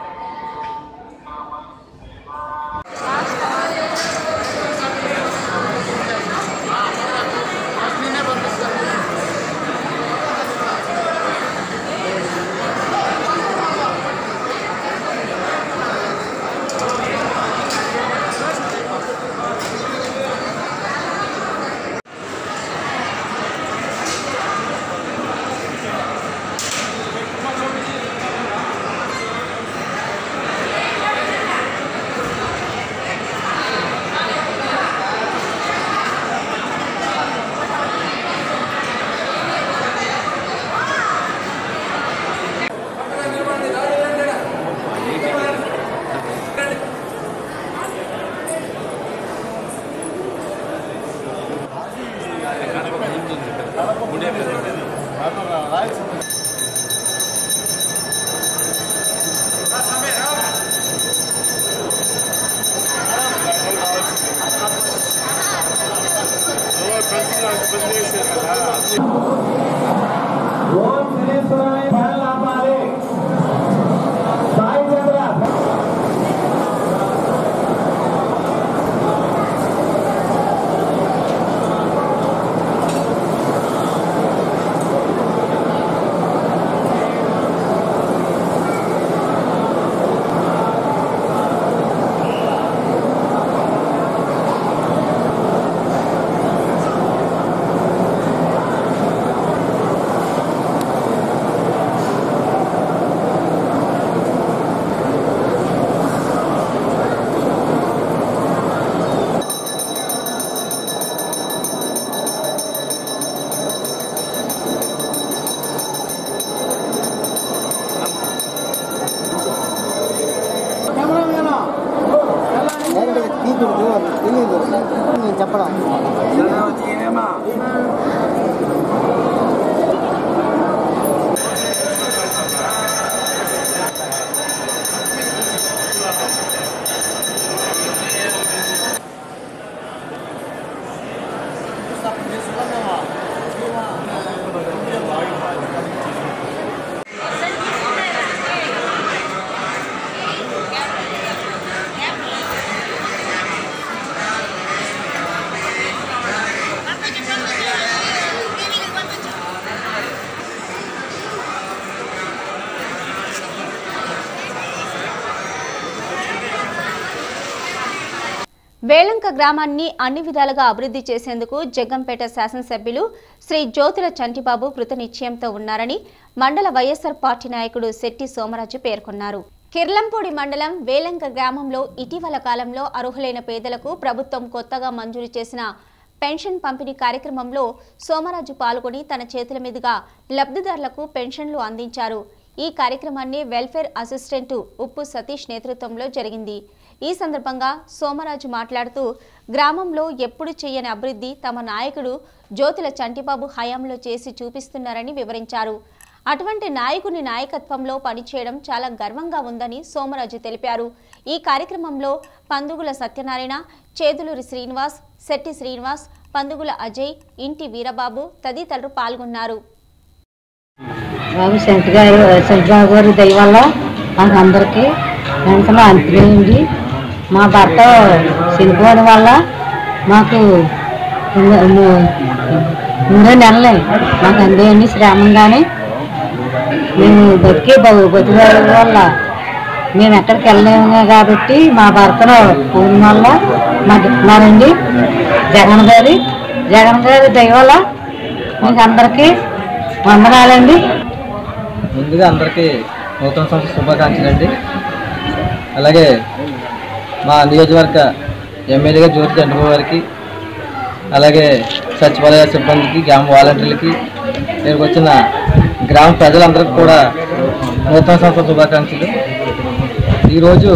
నేను చెప్పడం వేలంక గ్రామాన్ని అన్ని విధాలుగా అభివృద్ధి చేసేందుకు జగ్గంపేట శాసనసభ్యులు శ్రీ జ్యోతుల చంటిబాబు కృత నిశ్చయంతో ఉన్నారని మండల వైఎస్ఆర్ పార్టీ నాయకుడు శెట్టి సోమరాజు పేర్కొన్నారు కిర్లంపూడి మండలం వేలంక గ్రామంలో ఇటీవల కాలంలో అర్హులైన పేదలకు ప్రభుత్వం కొత్తగా మంజూరు చేసిన పెన్షన్ పంపిణీ కార్యక్రమంలో సోమరాజు పాల్గొని తన చేతుల మీదుగా లబ్ధిదారులకు పెన్షన్లు అందించారు ఈ కార్యక్రమాన్ని వెల్ఫేర్ అసిస్టెంట్ ఉప్పు సతీష్ నేతృత్వంలో జరిగింది ఈ సందర్భంగా సోమరాజు మాట్లాడుతూ గ్రామంలో ఎప్పుడు చేయని అభివృద్ధి తమ నాయకుడు జ్యోతుల చంటిబాబు హయాంలో చేసి చూపిస్తున్నారని వివరించారు అటువంటి నాయకుని నాయకత్వంలో పనిచేయడం చాలా గర్వంగా ఉందని సోమరాజు తెలిపారు ఈ కార్యక్రమంలో పందుగుల సత్యనారాయణ చేదులూరి శ్రీనివాస్ శెట్టి శ్రీనివాస్ పందుగుల అజయ్ ఇంటి వీరబాబు తదితరులు పాల్గొన్నారు బాబు శంకర్ గారు శంకర్ బాబు గారి దయ వల్ల మాకు అందరికీ వెంటనే అంతిమైంది మా భర్త చనిపోవడం వల్ల మాకు మూడు- మూ- మూడో నెలలే మాకు అందేయండి శ్రామంగానే మేము బతికే బ- బతుకుల వల్ల మేము ఎక్కడికి వెళ్ళలేము కాబట్టి మా భర్తను పోయిన వల్ల మాకు ఇస్తున్నారండి జగన్ గారి జగన్ గారి దయ వల్ల మీకు అందరికీ వందనాలండి ముందుగా అందరికీ నూతన సంవత్సర శుభాకాంక్షలు అండి అలాగే మా నియోజకవర్గ ఎమ్మెల్యేగా జ్యోతి చంద్రబాబు గారికి అలాగే సచివాలయ సిబ్బందికి గ్రామ వాలంటీర్లకి ఇక్కడికి వచ్చిన గ్రామ ప్రజలందరికీ కూడా నూతన సంవత్సర శుభాకాంక్షలు ఈరోజు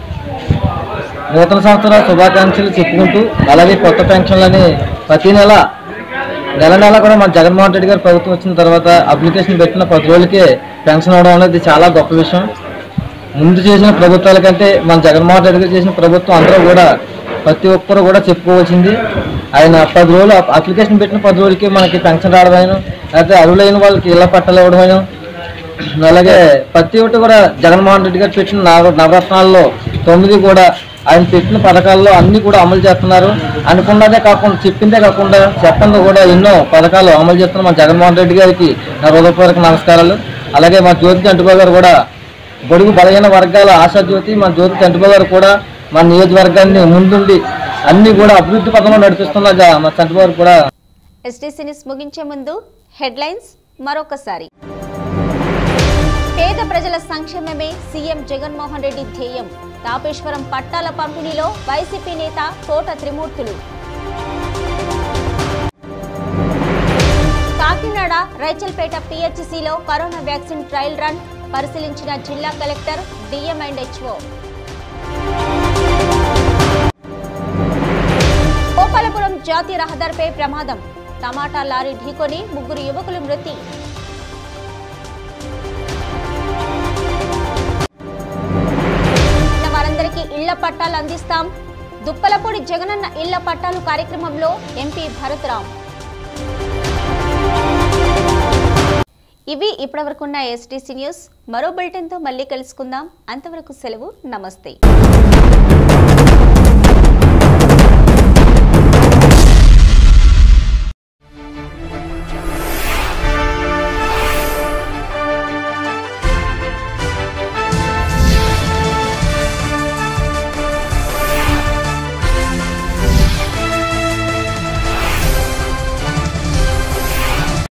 నూతన సంవత్సర శుభాకాంక్షలు చెప్పుకుంటూ అలాగే కొత్త పెన్షన్లని ప్రతి నెల నెల నెల కూడా మన జగన్మోహన్ రెడ్డి గారు ప్రభుత్వం వచ్చిన తర్వాత అప్లికేషన్ పెట్టిన పది రోజులకే పెన్షన్ అవడం అనేది చాలా గొప్ప విషయం ముందు చేసిన ప్రభుత్వాల కంటే మన జగన్మోహన్ రెడ్డి గారు చేసిన ప్రభుత్వం అందరూ కూడా ప్రతి ఒక్కరు కూడా చెప్పుకోవాల్సింది ఆయన పది రోజులు అప్- అప్లికేషన్ పెట్టిన పది రోజులకి మనకి పెన్షన్ రావడమైన లేకపోతే అరువులైన వాళ్ళకి ఇళ్ల పట్టాలు ఇవ్వడమైన అలాగే ప్రతి ఒక్కటి కూడా జగన్మోహన్ రెడ్డి గారు పెట్టిన నవ నవరత్నాల్లో తొమ్మిది కూడా ఆయన పెట్టిన పథకాల్లో అన్ని కూడా అమలు చేస్తున్నారు అనుకున్నదే కాకుండా చెప్పిందే కాకుండా చెప్పండి కూడా ఎన్నో పథకాలు అమలు చేస్తున్న మా జగన్మోహన్ రెడ్డి గారికి నా హృదయపూర్వక నమస్కారాలు అలాగే మా జ్యోతి చంటిబాబు గారు కూడా బడుగు బలహీన వర్గాల ఆశా జ్యోతి మా జ్యోతి చంటిబాబు గారు కూడా మా నియోజకవర్గాన్ని ముందుండి అన్ని కూడా అభివృద్ధి పథంలో నడిపిస్తున్న జ- మా చంటిబాబు గారు కూడా ఎస్టీసీ న్యూస్ ముగించే ముందు హెడ్లైన్స్ మరొకసారి పేద ప్రజల సంక్షేమమే సీఎం జగన్మోహన్ రెడ్డి ధ్యేయం తాపేశ్వరం పట్టాల పంపిణీలో వైసీపీ నేత తోట త్రిమూర్తులు కాకినాడ రైచల్పేట పిహెచ్సిలో కరోనా వ్యాక్సిన్ ట్రయల్ రన్ పరిశీలించిన జిల్లా collector DM and HO Gopalapuram జాతీయ రహదారిపై ప్రమాదం టమాటా లారీ ఢీకొని ముగ్గురు యువకులు మృతి వారందరికీ ఇళ్ల పట్టాలు అందిస్తాం దుప్పలపూడి జగనన్న ఇళ్ల పట్టాలు కార్యక్రమంలో ఎంపీ భరత్రామ్ ఇవి ఇప్పటివరకున్న ఎస్టీసీ న్యూస్ మరో బులెటిన్తో మళ్ళీ కలుసుకుందాం అంతవరకు సెలవు నమస్తే